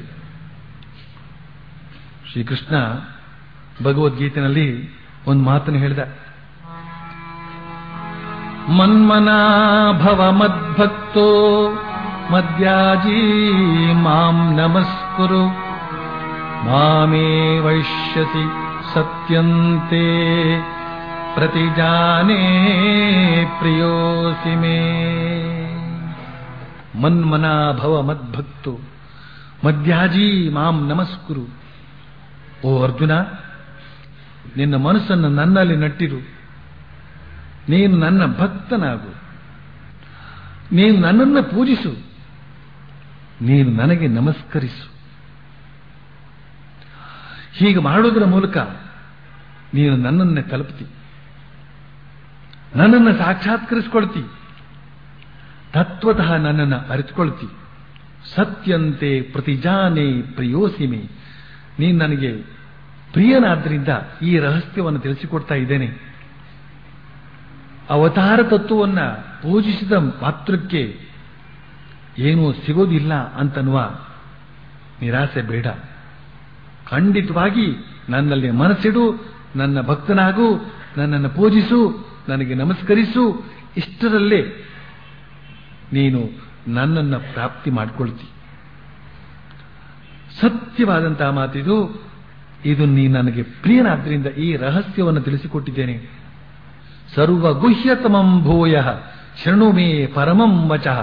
Speaker 1: ಶ್ರೀಕೃಷ್ಣ ಭಗವದ್ಗೀತೆಯಲ್ಲಿ ಒಂದು ಮಾತನ್ನು ಹೇಳಿದ ಮನ್ಮನಾ ಭವ ಮದ್ಭಕ್ತೋ ಮದ್ಯಾಜೀ ಮಾಂ ನಮಸ್ಕುರು ಮಾಮೇ ವೈಶ್ಯಸಿ ಸತ್ಯಂತೆ ಪ್ರತಿಜಾನೇ ಪ್ರಿಯೋಸಿ ಮೇ ಮನ್ಮನಾ ಭವ ಮದ್ಭಕ್ತು ಮದ್ಯಾಜೀ ಮಾಂ ನಮಸ್ಕುರು ಓ ಅರ್ಜುನ ನಿನ್ನ ಮನಸ್ಸನ್ನು ನನ್ನಲ್ಲಿ ನಟ್ಟಿರು ನೀನು ನನ್ನ ಭಕ್ತನಾಗು ನೀನು ನನ್ನನ್ನು ಪೂಜಿಸು ನೀನು ನನಗೆ ನಮಸ್ಕರಿಸು ಹೀಗೆ ಮಾಡೋದರ ಮೂಲಕ ನೀನು ನನ್ನನ್ನೇ ತಲುಪ್ತಿ ನನ್ನನ್ನು ಸಾಕ್ಷಾತ್ಕರಿಸ್ಕೊಳ್ತಿ ತತ್ವತಃ ನನ್ನನ್ನು ಅರಿತುಕೊಳ್ತಿ ಸತ್ಯಂತೆ ಪ್ರತಿಜಾನೆ ಪ್ರಿಯೋಸಿಮೆ ನೀನು ನನಗೆ ಪ್ರಿಯನಾದ್ರಿಂದ ಈ ರಹಸ್ಯವನ್ನು ತಿಳಿಸಿಕೊಡ್ತಾ ಇದ್ದೇನೆ ಅವತಾರ ತತ್ವವನ್ನ ಪೂಜಿಸಿದ ಮಾತ್ರಕ್ಕೆ ಏನೂ ಸಿಗೋದಿಲ್ಲ ಅಂತನ್ನುವ ನಿರಾಸೆ ಬೇಡ ಖಂಡಿತವಾಗಿ ನನ್ನಲ್ಲಿ ಮನಸ್ಸಿಡು ನನ್ನ ಭಕ್ತನಾಗು ನನ್ನನ್ನು ಪೂಜಿಸು ನನಗೆ ನಮಸ್ಕರಿಸು ಇಷ್ಟರಲ್ಲೇ ನೀನು ನನ್ನನ್ನು ಪ್ರಾಪ್ತಿ ಮಾಡಿಕೊಳ್ತಿ ಸತ್ಯವಾದಂತಹ ಮಾತಿದು ಇದು ನೀ ನನಗೆ ಪ್ರಿಯನಾದ್ರಿಂದ ಈ ರಹಸ್ಯವನ್ನು ತಿಳಿಸಿಕೊಟ್ಟಿದ್ದೇನೆ ಸರ್ವಗುಹ್ಯತಮಂ ಭೂಯ ಶೃಣು ಮೇ ಪರಮಂ ವಚಃ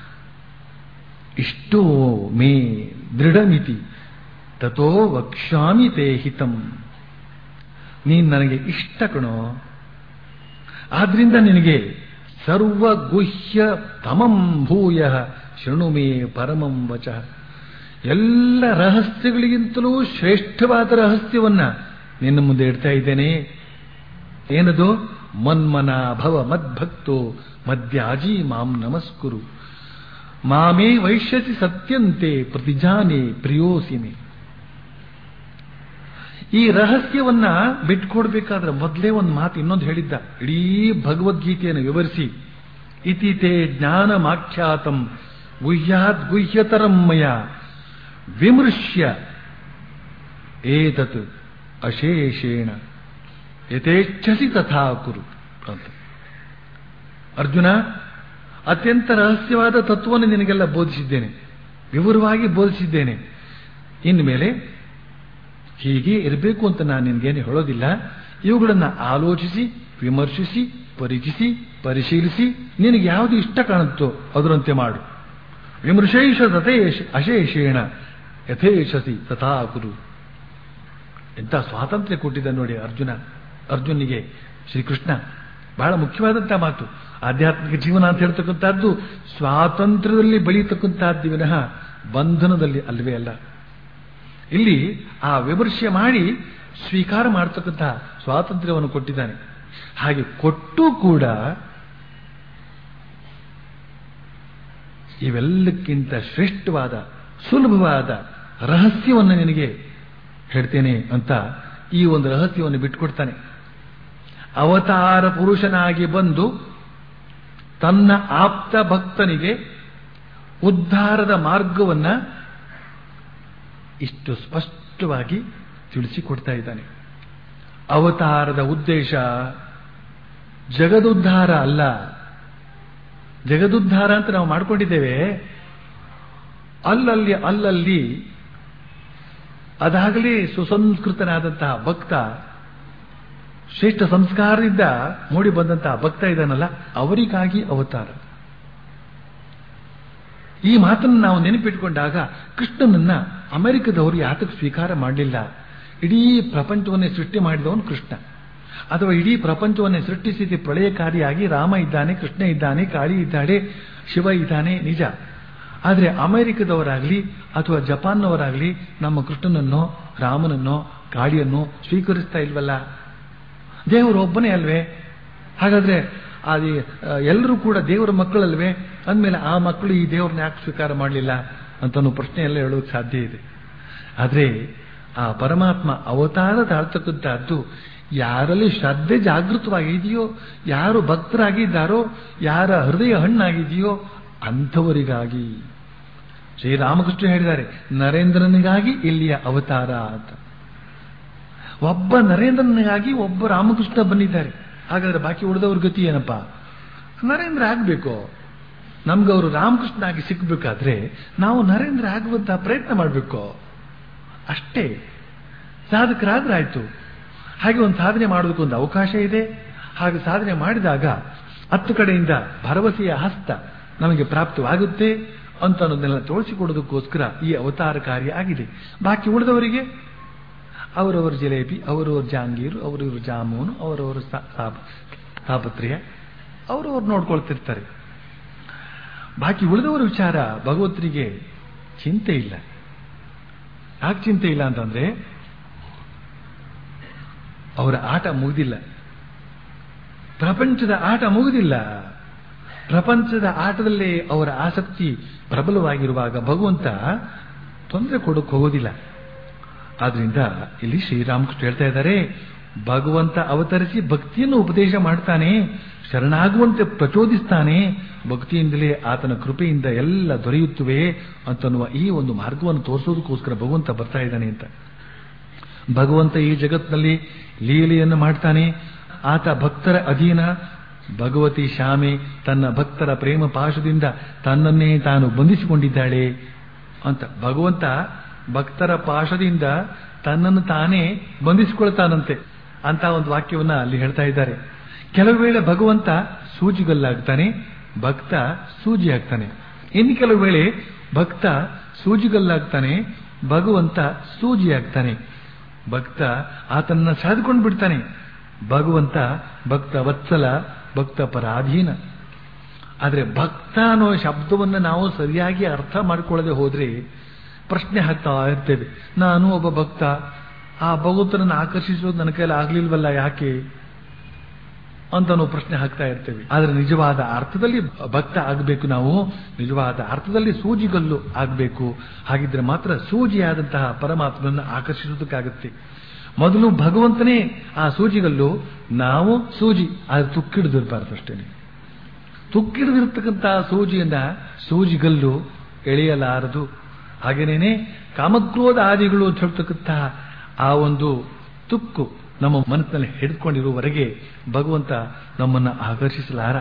Speaker 1: ಇಷ್ಟೋ ಮೇ ದೃಢಮಿತಿ ತಥೋ ವಕ್ಷ್ಯಾಮಿ ತೇ ಹಿತಂ ನೀನ್ ನನಗೆ ಇಷ್ಟ ಕಣೋ ಆದ್ರಿಂದ ನಿನಗೆ ಸರ್ವಗುಹ್ಯ ತಮಂ ಭೂಯ ಶೃಣು ಮೇ ಪರಮಂ ವಚಃ ಎಲ್ಲ ರಹಸ್ಯಗಳಿಗಿಂತಲೂ ಶ್ರೇಷ್ಠವಾದ ರಹಸ್ಯವನ್ನ ನಿನ್ನ ಮುಂದೆ ಇಡ್ತಾ ಇದ್ದೇನೆ ಏನದು ಮನ್ಮನ ಭವ ಮದ್ಭಕ್ತೋ ಮದ್ಯಾಜಿ ಮಾಂ ನಮಸ್ಕುರು ಮಾಮೇ ವೈಶ್ಯಸಿ ಸತ್ಯಂತೆ ಪ್ರತಿಜಾನೆ ಪ್ರಿಯೋಸಿಮೆ ಈ ರಹಸ್ಯವನ್ನ ಬಿಟ್ಕೊಡ್ಬೇಕಾದ್ರೆ ಮೊದಲೇ ಒಂದು ಮಾತು ಇನ್ನೊಂದು ಹೇಳಿದ್ದ ಇಡೀ ಭಗವದ್ಗೀತೆಯನ್ನು ವಿವರಿಸಿ ಇತಿತೆ ಜ್ಞಾನಮಾಖ್ಯಾತಂ ಗುಹ್ಯಾತ್ ಗುಹ್ಯತರಮ್ಮಯ ವಿಮೃಶ್ಯ ಏತತ್ ಅಶೇಷೇಣ ಯಥೇಚ್ಛಸಿ ತಥಾ ಕುರು ಅಂತ ಅರ್ಜುನ ಅತ್ಯಂತ ರಹಸ್ಯವಾದ ತತ್ವವನ್ನು ನಿನಗೆಲ್ಲ ಬೋಧಿಸಿದ್ದೇನೆ ವಿವರವಾಗಿ ಬೋಧಿಸಿದ್ದೇನೆ ಇನ್ಮೇಲೆ ಹೀಗೆ ಇರಬೇಕು ಅಂತ ನಾನು ನಿನಗೇನು ಹೇಳೋದಿಲ್ಲ ಇವುಗಳನ್ನು ಆಲೋಚಿಸಿ ವಿಮರ್ಶಿಸಿ ಪರೀಕ್ಷಿಸಿ ಪರಿಶೀಲಿಸಿ ನಿನಗೆ ಯಾವುದು ಇಷ್ಟ ಕಾಣುತ್ತೋ ಅದರಂತೆ ಮಾಡು ವಿಮರ್ಶೈಷ ತಥೇಶ ಅಶೇಷೇಣ ಯಥೇಶಸಿ ತಥಾ ಕುರು ಎಂಥ ಸ್ವಾತಂತ್ರ್ಯ ಕೊಟ್ಟಿದ್ದ ನೋಡಿ ಅರ್ಜುನ ಅರ್ಜುನಿಗೆ ಶ್ರೀಕೃಷ್ಣ ಬಹಳ ಮುಖ್ಯವಾದಂತಹ ಮಾತು ಆಧ್ಯಾತ್ಮಿಕ ಜೀವನ ಅಂತ ಹೇಳ್ತಕ್ಕಂಥದ್ದು ಸ್ವಾತಂತ್ರ್ಯದಲ್ಲಿ ಬೆಳೀತಕ್ಕಂಥದ್ದು ವಿನಃ ಬಂಧನದಲ್ಲಿ ಅಲ್ವೇ ಅಲ್ಲ ಇಲ್ಲಿ ಆ ವಿಮರ್ಶೆ ಮಾಡಿ ಸ್ವೀಕಾರ ಮಾಡತಕ್ಕಂತಹ ಸ್ವಾತಂತ್ರ್ಯವನ್ನು ಕೊಟ್ಟಿದ್ದಾನೆ ಹಾಗೆ ಕೊಟ್ಟು ಕೂಡ ಇವೆಲ್ಲಕ್ಕಿಂತ ಶ್ರೇಷ್ಠವಾದ ಸುಲಭವಾದ ರಹಸ್ಯವನ್ನು ನಿನಗೆ ಹೇಳ್ತೇನೆ ಅಂತ ಈ ಒಂದು ರಹಸ್ಯವನ್ನು ಬಿಟ್ಟುಕೊಡ್ತಾನೆ ಅವತಾರ ಪುರುಷನಾಗಿ ಬಂದು ತನ್ನ ಆಪ್ತ ಭಕ್ತನಿಗೆ ಉದ್ಧಾರದ ಮಾರ್ಗವನ್ನ ಇಷ್ಟು ಸ್ಪಷ್ಟವಾಗಿ ತಿಳಿಸಿಕೊಡ್ತಾ ಇದ್ದಾನೆ ಅವತಾರದ ಉದ್ದೇಶ ಜಗದುದ್ಧಾರ ಅಲ್ಲ ಜಗದುದ್ಧಾರ ಅಂತ ನಾವು ಮಾಡ್ಕೊಂಡಿದ್ದೇವೆ ಅಲ್ಲಲ್ಲಿ ಅಲ್ಲಲ್ಲಿ ಅದಾಗಲೇ ಸುಸಂಸ್ಕೃತನಾದಂತಹ ಭಕ್ತ ಶ್ರೇಷ್ಠ ಸಂಸ್ಕಾರದಿಂದ ಮೂಡಿ ಬಂದಂತಹ ಭಕ್ತ ಇದ್ದಾನಲ್ಲ ಅವರಿಗಾಗಿ ಅವತಾರ ಈ ಮಾತನ್ನು ನಾವು ನೆನಪಿಟ್ಕೊಂಡಾಗ ಕೃಷ್ಣನನ್ನ ಅಮೆರಿಕದವರು ಯಾತಕ್ಕೆ ಸ್ವೀಕಾರ ಮಾಡಲಿಲ್ಲ ಇಡೀ ಪ್ರಪಂಚವನ್ನೇ ಸೃಷ್ಟಿ ಮಾಡಿದವನು ಕೃಷ್ಣ ಅಥವಾ ಇಡೀ ಪ್ರಪಂಚವನ್ನೇ ಸೃಷ್ಟಿಸಿದ ಪ್ರಳಯಕಾರಿಯಾಗಿ ರಾಮ ಇದ್ದಾನೆ ಕೃಷ್ಣ ಇದ್ದಾನೆ ಕಾಳಿ ಇದ್ದಾಳೆ ಶಿವ ಇದ್ದಾನೆ ನಿಜ ಆದರೆ ಅಮೆರಿಕದವರಾಗಲಿ ಅಥವಾ ಜಪಾನ್ನವರಾಗಲಿ ನಮ್ಮ ಕೃಷ್ಣನನ್ನೋ ರಾಮನನ್ನೋ ಕಾಳಿಯನ್ನೋ ಸ್ವೀಕರಿಸ್ತಾ ಇಲ್ವಲ್ಲ ದೇವರು ಒಬ್ಬನೇ ಅಲ್ವೇ ಹಾಗಾದ್ರೆ ಅದು ಎಲ್ಲರೂ ಕೂಡ ದೇವರ ಮಕ್ಕಳಲ್ವೇ ಅಂದಮೇಲೆ ಆ ಮಕ್ಕಳು ಈ ದೇವ್ರನ್ನ ಯಾಕೆ ಸ್ವೀಕಾರ ಮಾಡಲಿಲ್ಲ ಅಂತನೂ ಪ್ರಶ್ನೆ ಎಲ್ಲ ಹೇಳೋಕೆ ಸಾಧ್ಯ ಇದೆ ಆದರೆ ಆ ಪರಮಾತ್ಮ ಅವತಾರ ತಾಳ್ತಕ್ಕಂಥದ್ದು ಯಾರಲ್ಲಿ ಶ್ರದ್ಧೆ ಜಾಗೃತವಾಗಿದೆಯೋ ಯಾರು ಭಕ್ತರಾಗಿದ್ದಾರೋ ಯಾರ ಹೃದಯ ಹಣ್ಣಾಗಿದೆಯೋ ಅಂಥವರಿಗಾಗಿ ಶ್ರೀರಾಮಕೃಷ್ಣ ಹೇಳಿದ್ದಾರೆ ನರೇಂದ್ರನಿಗಾಗಿ ಇಲ್ಲಿಯ ಅವತಾರ ಅಂತ ಒಬ್ಬ ನರೇಂದ್ರನಿಗಾಗಿ ಒಬ್ಬ ರಾಮಕೃಷ್ಣ ಬಂದಿದ್ದಾರೆ ಹಾಗಾದ್ರೆ ಬಾಕಿ ಉಳಿದವ್ರ ಗತಿ ಏನಪ್ಪ ನರೇಂದ್ರ ಆಗ್ಬೇಕು ನಮ್ಗೆ ಅವರು ರಾಮಕೃಷ್ಣ ಆಗಿ ಸಿಗ್ಬೇಕಾದ್ರೆ ನಾವು ನರೇಂದ್ರ ಆಗುವಂತಹ ಪ್ರಯತ್ನ ಮಾಡಬೇಕು ಅಷ್ಟೇ ಸಾಧಕರಾದ್ರೆ ಆಯ್ತು ಹಾಗೆ ಒಂದು ಸಾಧನೆ ಮಾಡೋದಕ್ಕೆ ಒಂದು ಅವಕಾಶ ಇದೆ ಹಾಗೆ ಸಾಧನೆ ಮಾಡಿದಾಗ ಹತ್ತು ಕಡೆಯಿಂದ ಭರವಸೆಯ ಹಸ್ತ ನಮಗೆ ಪ್ರಾಪ್ತವಾಗುತ್ತೆ ಅಂತ ಅನ್ನೋದನ್ನೆಲ್ಲ ತೋರಿಸಿಕೊಡೋದಕ್ಕೋಸ್ಕರ ಈ ಅವತಾರ ಕಾರ್ಯ ಆಗಿದೆ ಬಾಕಿ ಉಳಿದವರಿಗೆ ಅವರವರ ಜಿಲೇಬಿ ಅವರವರ ಜಾಂಗೀರು ಅವರವರ ಜಾಮೂನು ಅವರವರ ತಾಪತ್ರೆಯ ಅವರವರು ನೋಡ್ಕೊಳ್ತಿರ್ತಾರೆ ಬಾಕಿ ಉಳಿದವರ ವಿಚಾರ ಭಗವಂತನಿಗೆ ಚಿಂತೆ ಇಲ್ಲ ಯಾಕೆ ಚಿಂತೆ ಇಲ್ಲ ಅಂತಂದ್ರೆ ಅವರ ಆಟ ಮುಗಿದಿಲ್ಲ ಪ್ರಪಂಚದ ಆಟ ಮುಗಿದಿಲ್ಲ ಪ್ರಪಂಚದ ಆಟದಲ್ಲೇ ಅವರ ಆಸಕ್ತಿ ಪ್ರಬಲವಾಗಿರುವಾಗ ಭಗವಂತ ತೊಂದರೆ ಕೊಡೋಕೆ ಹೋಗೋದಿಲ್ಲ ಆದ್ರಿಂದ ಇಲ್ಲಿ ಶ್ರೀರಾಮಕೃಷ್ಣ ಹೇಳ್ತಾ ಇದ್ದಾರೆ ಭಗವಂತ ಅವತರಿಸಿ ಭಕ್ತಿಯನ್ನು ಉಪದೇಶ ಮಾಡ್ತಾನೆ ಶರಣಾಗುವಂತೆ ಪ್ರಚೋದಿಸ್ತಾನೆ ಭಕ್ತಿಯಿಂದಲೇ ಆತನ ಕೃಪೆಯಿಂದ ಎಲ್ಲ ದೊರೆಯುತ್ತವೆ ಅಂತನ್ನುವ ಈ ಒಂದು ಮಾರ್ಗವನ್ನು ತೋರಿಸೋದಕ್ಕೋಸ್ಕರ ಭಗವಂತ ಬರ್ತಾ ಇದ್ದಾನೆ ಅಂತ ಭಗವಂತ ಈ ಜಗತ್ತಿನಲ್ಲಿ ಲೀಲೆಯನ್ನು ಮಾಡ್ತಾನೆ ಆತ ಭಕ್ತರ ಅಧೀನ ಭಗವತಿ ಶ್ಯಾಮೆ ತನ್ನ ಭಕ್ತರ ಪ್ರೇಮ ಪಾಶದಿಂದ ತನ್ನನ್ನೇ ತಾನು ಬಂಧಿಸಿಕೊಂಡಿದ್ದಾಳೆ ಅಂತ ಭಗವಂತ ಭಕ್ತರ ಪಾಶದಿಂದ ತನ್ನನ್ನು ತಾನೇ ಬಂಧಿಸಿಕೊಳ್ತಾನಂತೆ ಅಂತ ಒಂದು ವಾಕ್ಯವನ್ನ ಅಲ್ಲಿ ಹೇಳ್ತಾ ಇದ್ದಾರೆ ಕೆಲವು ವೇಳೆ ಭಗವಂತ ಸೂಜಿಗಲ್ಲಾಗ್ತಾನೆ ಭಕ್ತ ಸೂಜಿ ಆಗ್ತಾನೆ ಇನ್ನು ಕೆಲವು ವೇಳೆ ಭಕ್ತ ಸೂಜಿಗಲ್ಲಾಗ್ತಾನೆ ಭಗವಂತ ಸೂಜಿ ಆಗ್ತಾನೆ ಭಕ್ತ ಆತನನ್ನ ಸೆಳೆದುಕೊಂಡು ಬಿಡ್ತಾನೆ ಭಗವಂತ ಭಕ್ತ ವತ್ಸಲ ಭಕ್ತ ಪರಾಧೀನ ಆದರೆ ಭಕ್ತ ಅನ್ನೋ ಶಬ್ದವನ್ನು ನಾವು ಸರಿಯಾಗಿ ಅರ್ಥ ಮಾಡಿಕೊಳ್ಳದೆ ಹೋದ್ರೆ ಪ್ರಶ್ನೆ ಹಾಕ್ತಾ ಇರ್ತೇವೆ ನಾನು ಒಬ್ಬ ಭಕ್ತ ಆ ಭಗವಂತನನ್ನು ಆಕರ್ಷಿಸೋದು ನನ್ನ ಕೈಲಿ ಆಗ್ಲಿಲ್ವಲ್ಲ ಯಾಕೆ ಅಂತ ನಾವು ಪ್ರಶ್ನೆ ಹಾಕ್ತಾ ಇರ್ತೇವೆ ಆದರೆ ನಿಜವಾದ ಅರ್ಥದಲ್ಲಿ ಭಕ್ತ ಆಗಬೇಕು ನಾವು ನಿಜವಾದ ಅರ್ಥದಲ್ಲಿ ಸೂಜಿಗಲ್ಲು ಆಗಬೇಕು ಹಾಗಿದ್ರೆ ಮಾತ್ರ ಸೂಜಿಯಾದಂತಹ ಪರಮಾತ್ಮನನ್ನು ಆಕರ್ಷಿಸೋದಕ್ಕಾಗುತ್ತೆ ಮೊದಲು ಭಗವಂತನೇ ಆ ಸೂಜಿಗಲ್ಲು ನಾವು ಸೂಜಿ ಆದರೆ ತುಕ್ಕಿಡಿದಿರ್ಬಾರ್ದು ಅಷ್ಟೇನೆ ತುಕ್ಕಿಡಿದಿರ್ತಕ್ಕಂತಹ ಸೂಜಿಯನ್ನ ಸೂಜಿಗಲ್ಲು ಎಳೆಯಲಾರದು ಹಾಗೇನೇನೆ ಕಾಮಕ್ರೋಧ ಆದಿಗಳು ಅಂತ ಹೇಳ್ತಕ್ಕಂತಹ ಆ ಒಂದು ತುಕ್ಕು ನಮ್ಮ ಮನಸ್ಸಿನಲ್ಲಿ ಹಿಡಿದುಕೊಂಡಿರುವವರೆಗೆ ಭಗವಂತ ನಮ್ಮನ್ನ ಆಕರ್ಷಿಸಲಾರ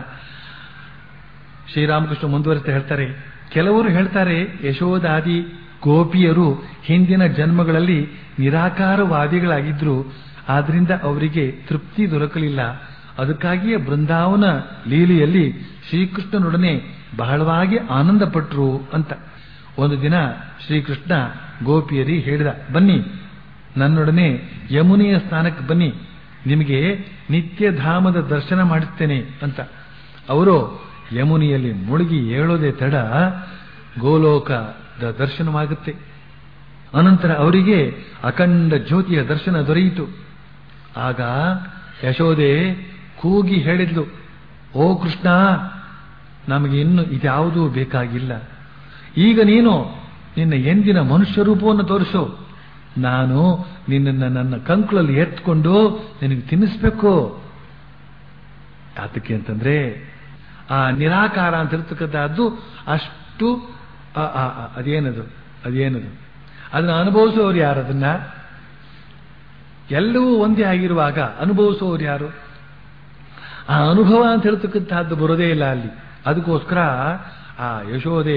Speaker 1: ಶ್ರೀರಾಮಕೃಷ್ಣ ಮುಂದುವರಿಸ್ತಾ ಹೇಳ್ತಾರೆ ಕೆಲವರು ಹೇಳ್ತಾರೆ ಯಶೋದಾದಿ ಗೋಪಿಯರು ಹಿಂದಿನ ಜನ್ಮಗಳಲ್ಲಿ ನಿರಾಕಾರವಾದಿಗಳಾಗಿದ್ರು ಆದ್ರಿಂದ ಅವರಿಗೆ ತೃಪ್ತಿ ದೊರಕಲಿಲ್ಲ ಅದಕ್ಕಾಗಿಯೇ ಬೃಂದಾವನ ಲೀಲೆಯಲ್ಲಿ ಶ್ರೀಕೃಷ್ಣನೊಡನೆ ಬಹಳವಾಗಿ ಆನಂದಪಟ್ರು ಅಂತ ಒಂದು ದಿನ ಶ್ರೀಕೃಷ್ಣ ಗೋಪಿಯರಿ ಹೇಳಿದ ಬನ್ನಿ ನನ್ನೊಡನೆ ಯಮುನೆಯ ಸ್ಥಾನಕ್ಕೆ ಬನ್ನಿ ನಿಮಗೆ ನಿತ್ಯ ಧಾಮದ ದರ್ಶನ ಮಾಡುತ್ತೇನೆ ಅಂತ ಅವರು ಯಮುನಿಯಲ್ಲಿ ಮುಳುಗಿ ಏಳೋದೇ ತಡ ಗೋಲೋಕದ ದರ್ಶನವಾಗುತ್ತೆ ಅನಂತರ ಅವರಿಗೆ ಅಖಂಡ ಜ್ಯೋತಿಯ ದರ್ಶನ ದೊರೆಯಿತು ಆಗ ಯಶೋದೆ ಕೂಗಿ ಹೇಳಿದ್ಲು ಓ ಕೃಷ್ಣ ನಮಗೆ ಇನ್ನು ಇದ್ಯಾವುದೂ ಬೇಕಾಗಿಲ್ಲ ಈಗ ನೀನು ನಿನ್ನ ಎಂದಿನ ಮನುಷ್ಯ ರೂಪವನ್ನು ತೋರಿಸು ನಾನು ನಿನ್ನನ್ನು ನನ್ನ ಕಂಕುಳಲ್ಲಿ ಎತ್ಕೊಂಡು ನಿನಗೆ ತಿನ್ನಿಸ್ಬೇಕು ಯಾತಕ್ಕೆ ಅಂತಂದ್ರೆ ಆ ನಿರಾಕಾರ ಅಂತ ಇರ್ತಕ್ಕಂಥದ್ದು ಅಷ್ಟು ಆ- ಆ- ಆ- ಅದೇನದು ಅದೇನದು ಅದನ್ನ ಅನುಭವಿಸೋರು ಯಾರು ಅದನ್ನ ಎಲ್ಲವೂ ಒಂದೇ ಆಗಿರುವಾಗ ಅನುಭವಿಸೋರು ಯಾರು ಆ ಅನುಭವ ಅಂತ ಹೇಳ್ತಕ್ಕಂತಹದ್ದು ಬರೋದೇ ಇಲ್ಲ ಅಲ್ಲಿ ಅದಕ್ಕೋಸ್ಕರ ಆ ಯಶೋದೆ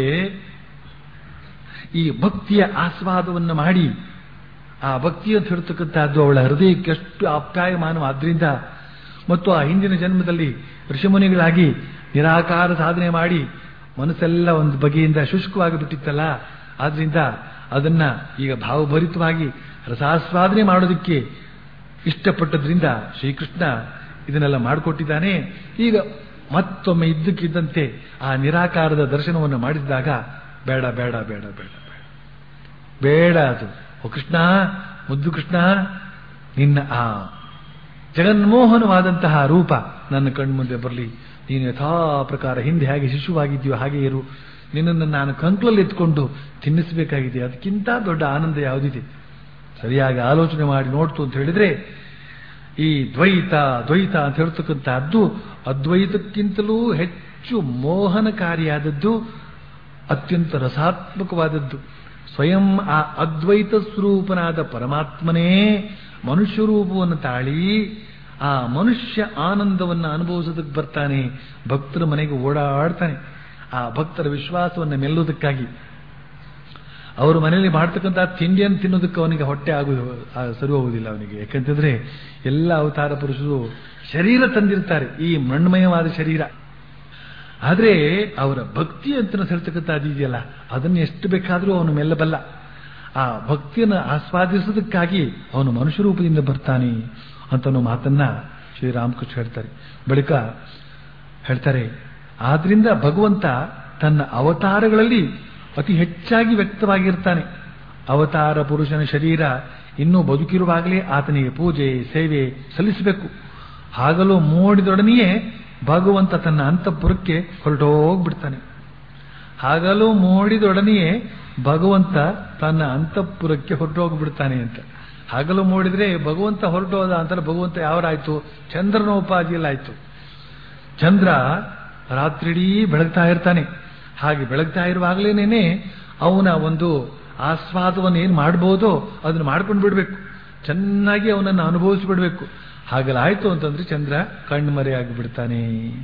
Speaker 1: ಈ ಭಕ್ತಿಯ ಆಸ್ವಾದವನ್ನು ಮಾಡಿ ಆ ಭಕ್ತಿ ಅಂತ ಹೇಳ್ತಕ್ಕಂಥದ್ದು ಅವಳ ಹೃದಯಕ್ಕೆ ಎಷ್ಟು ಆಪ್ಯಾಯಮಾನವಾದ್ರಿಂದ ಮತ್ತು ಆ ಹಿಂದಿನ ಜನ್ಮದಲ್ಲಿ ಋಷಿಮುನಿಗಳಾಗಿ ನಿರಾಕಾರ ಸಾಧನೆ ಮಾಡಿ ಮನಸ್ಸೆಲ್ಲ ಒಂದು ಬಗೆಯಿಂದ ಶುಷ್ಕವಾಗಿ ಬಿಟ್ಟಿತ್ತಲ್ಲ ಆದ್ರಿಂದ ಅದನ್ನ ಈಗ ಭಾವಭರಿತವಾಗಿ ರಸಾಸ್ವಾದನೆ ಮಾಡೋದಕ್ಕೆ ಇಷ್ಟಪಟ್ಟದ್ರಿಂದ ಶ್ರೀಕೃಷ್ಣ ಇದನ್ನೆಲ್ಲ ಮಾಡಿಕೊಟ್ಟಿದ್ದಾನೆ ಈಗ ಮತ್ತೊಮ್ಮೆ ಇದ್ದಕ್ಕಿದ್ದಂತೆ ಆ ನಿರಾಕಾರದ ದರ್ಶನವನ್ನು ಮಾಡಿಸಿದಾಗ ಬೇಡ ಬೇಡ ಬೇಡ ಬೇಡ ಬೇಡ ಬೇಡ ಅದು ಓ ಕೃಷ್ಣ ಮುದ್ದು ಕೃಷ್ಣ ನಿನ್ನ ಆ ಜಗನ್ಮೋಹನವಾದಂತಹ ರೂಪ ನನ್ನ ಕಣ್ಮುಂದೆ ಬರಲಿ ನೀನು ಯಥಾ ಪ್ರಕಾರ ಹಿಂದೆ ಹೇಗೆ ಶಿಶುವಾಗಿದ್ಯೋ ಹಾಗೆ ಇರು ನಿನ್ನನ್ನು ನಾನು ಕಂಕ್ಲಲ್ಲಿ ಎತ್ಕೊಂಡು ತಿನ್ನಿಸಬೇಕಾಗಿದೆ ಅದಕ್ಕಿಂತ ದೊಡ್ಡ ಆನಂದ ಯಾವುದಿದೆ ಸರಿಯಾಗಿ ಆಲೋಚನೆ ಮಾಡಿ ನೋಡ್ತು ಅಂತ ಹೇಳಿದ್ರೆ ಈ ದ್ವೈತ ದ್ವೈತ ಅಂತ ಹೇಳ್ತಕ್ಕಂಥದ್ದು ಅದ್ವೈತಕ್ಕಿಂತಲೂ ಹೆಚ್ಚು ಮೋಹನಕಾರಿಯಾದದ್ದು ಅತ್ಯಂತ ರಸಾತ್ಮಕವಾದದ್ದು ಸ್ವಯಂ ಆ ಅದ್ವೈತ ಸ್ವರೂಪನಾದ ಪರಮಾತ್ಮನೇ ಮನುಷ್ಯ ರೂಪವನ್ನು ತಾಳಿ ಆ ಮನುಷ್ಯ ಆನಂದವನ್ನು ಅನುಭವಿಸೋದಕ್ಕೆ ಬರ್ತಾನೆ ಭಕ್ತರ ಮನೆಗೆ ಓಡಾಡ್ತಾನೆ ಆ ಭಕ್ತರ ವಿಶ್ವಾಸವನ್ನು ಮೆಲ್ಲೋದಕ್ಕಾಗಿ ಅವರು ಮನೆಯಲ್ಲಿ ಮಾಡ್ತಕ್ಕಂಥ ತಿಂಡಿಯನ್ನು ತಿನ್ನೋದಕ್ಕೆ ಅವನಿಗೆ ಹೊಟ್ಟೆ ಆಗು ಆ, ಸರಿ ಹೋಗುವುದಿಲ್ಲ ಅವನಿಗೆ ಯಾಕಂತಂದ್ರೆ ಎಲ್ಲ ಅವತಾರ ಪುರುಷರು ಶರೀರ ತಂದಿರ್ತಾರೆ ಈ ಮಣ್ಣಮಯವಾದ ಶರೀರ ಆದ್ರೆ ಅವರ ಭಕ್ತಿ ಅಂತ ಹೇಳ್ತಕ್ಕಂಥದ್ದು ಇದೆಯಲ್ಲ ಅದನ್ನು ಎಷ್ಟು ಬೇಕಾದರೂ ಅವನು ಮೆಲ್ಲಬಲ್ಲ ಆ ಭಕ್ತಿಯನ್ನು ಆಸ್ವಾದಿಸೋದಕ್ಕಾಗಿ ಅವನು ಮನುಷ್ಯ ರೂಪದಿಂದ ಬರ್ತಾನೆ ಅಂತ ಅನ್ನೋ ಮಾತನ್ನ ಶ್ರೀರಾಮಕೃಷ್ಣ ಹೇಳ್ತಾರೆ ಬಳಿಕ ಹೇಳ್ತಾರೆ ಆದ್ರಿಂದ ಭಗವಂತ ತನ್ನ ಅವತಾರಗಳಲ್ಲಿ ಅತಿ ಹೆಚ್ಚಾಗಿ ವ್ಯಕ್ತವಾಗಿರ್ತಾನೆ ಅವತಾರ ಪುರುಷನ ಶರೀರ ಇನ್ನೂ ಬದುಕಿರುವಾಗಲೇ ಆತನಿಗೆ ಪೂಜೆ ಸೇವೆ ಸಲ್ಲಿಸಬೇಕು ಹಾಗಲೂ ಮೂಡಿದೊಡನೆಯೇ ಭಗವಂತ ತನ್ನ ಅಂತಃಪುರಕ್ಕೆ ಹೊರಟೋಗ್ಬಿಡ್ತಾನೆ ಹಾಗಲೂ ಮೂಡಿದೊಡನೆಯೇ ಭಗವಂತ ತನ್ನ ಅಂತಃಪುರಕ್ಕೆ ಹೊರಟೋಗ್ಬಿಡ್ತಾನೆ ಅಂತ ಹಗಲು ಮೂಡಿದ್ರೆ ಭಗವಂತ ಹೊರಟೋದ ಅಂತಾರೆ ಭಗವಂತ ಯಾವರಾಯ್ತು ಚಂದ್ರನೋಪಾದಿಯಲ್ಲಾಯ್ತು ಚಂದ್ರ ರಾತ್ರಿಡೀ ಬೆಳಗ್ತಾ ಇರ್ತಾನೆ ಹಾಗೆ ಬೆಳಗ್ತಾ ಇರುವಾಗಲೇನೆ ಅವನ ಒಂದು ಆಸ್ವಾದವನ್ನು ಏನು ಮಾಡ್ಬೋದೋ ಅದನ್ನು ಮಾಡ್ಕೊಂಡು ಬಿಡಬೇಕು ಚೆನ್ನಾಗಿ ಅವನನ್ನು ಅನುಭವಿಸಿ ಬಿಡಬೇಕು ಹಾಗಲಾಯ್ತು ಅಂತಂದ್ರೆ ಚಂದ್ರ ಕಣ್ಮರೆಯಾಗಿ ಬಿಡ್ತಾನೆ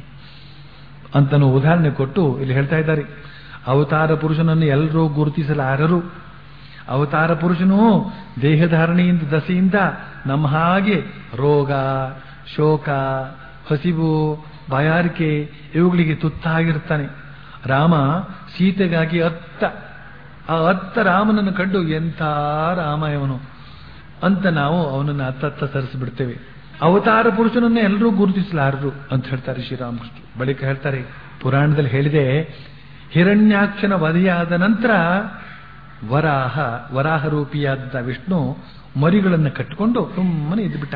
Speaker 1: ಅಂತನೂ ಉದಾಹರಣೆ ಕೊಟ್ಟು ಇಲ್ಲಿ ಹೇಳ್ತಾ ಇದ್ದಾರೆ ಅವತಾರ ಪುರುಷನನ್ನು ಎಲ್ಲರೂ ಗುರುತಿಸಲಾರರು ಅವತಾರ ಪುರುಷನು ದೇಹಧಾರಣೆಯಿಂದ ದಸೆಯಿಂದ ನಮ್ಮ ಹಾಗೆ ರೋಗ ಶೋಕ ಹಸಿವು ಬಾಯಾರಿಕೆ ಇವುಗಳಿಗೆ ತುತ್ತಾಗಿರ್ತಾನೆ ರಾಮ ಸೀತೆಗಾಗಿ ಅತ್ತ ಆ ಅತ್ತ ರಾಮನನ್ನು ಕಂಡು ಎಂಥ ರಾಮ ಇವನು ಅಂತ ನಾವು ಅವನನ್ನು ಅತ್ತತ್ತ ಸರಿಸಿಬಿಡ್ತೇವೆ ಅವತಾರ ಪುರುಷನನ್ನೇ ಎಲ್ಲರೂ ಗುರುತಿಸಲಾರರು ಅಂತ ಹೇಳ್ತಾರೆ ಶ್ರೀರಾಮಕೃಷ್ಣ ಬಳಿಕ ಹೇಳ್ತಾರೆ ಪುರಾಣದಲ್ಲಿ ಹೇಳಿದೆ ಹಿರಣ್ಯಾಕ್ಷನ ವಧೆಯಾದ ನಂತರ ವರಾಹ ವರಾಹ ರೂಪಿಯಾದ ವಿಷ್ಣು ಮರಿಗಳನ್ನು ಕಟ್ಟಿಕೊಂಡು ಸುಮ್ಮನೆ ಇದ್ದುಬಿಟ್ಟ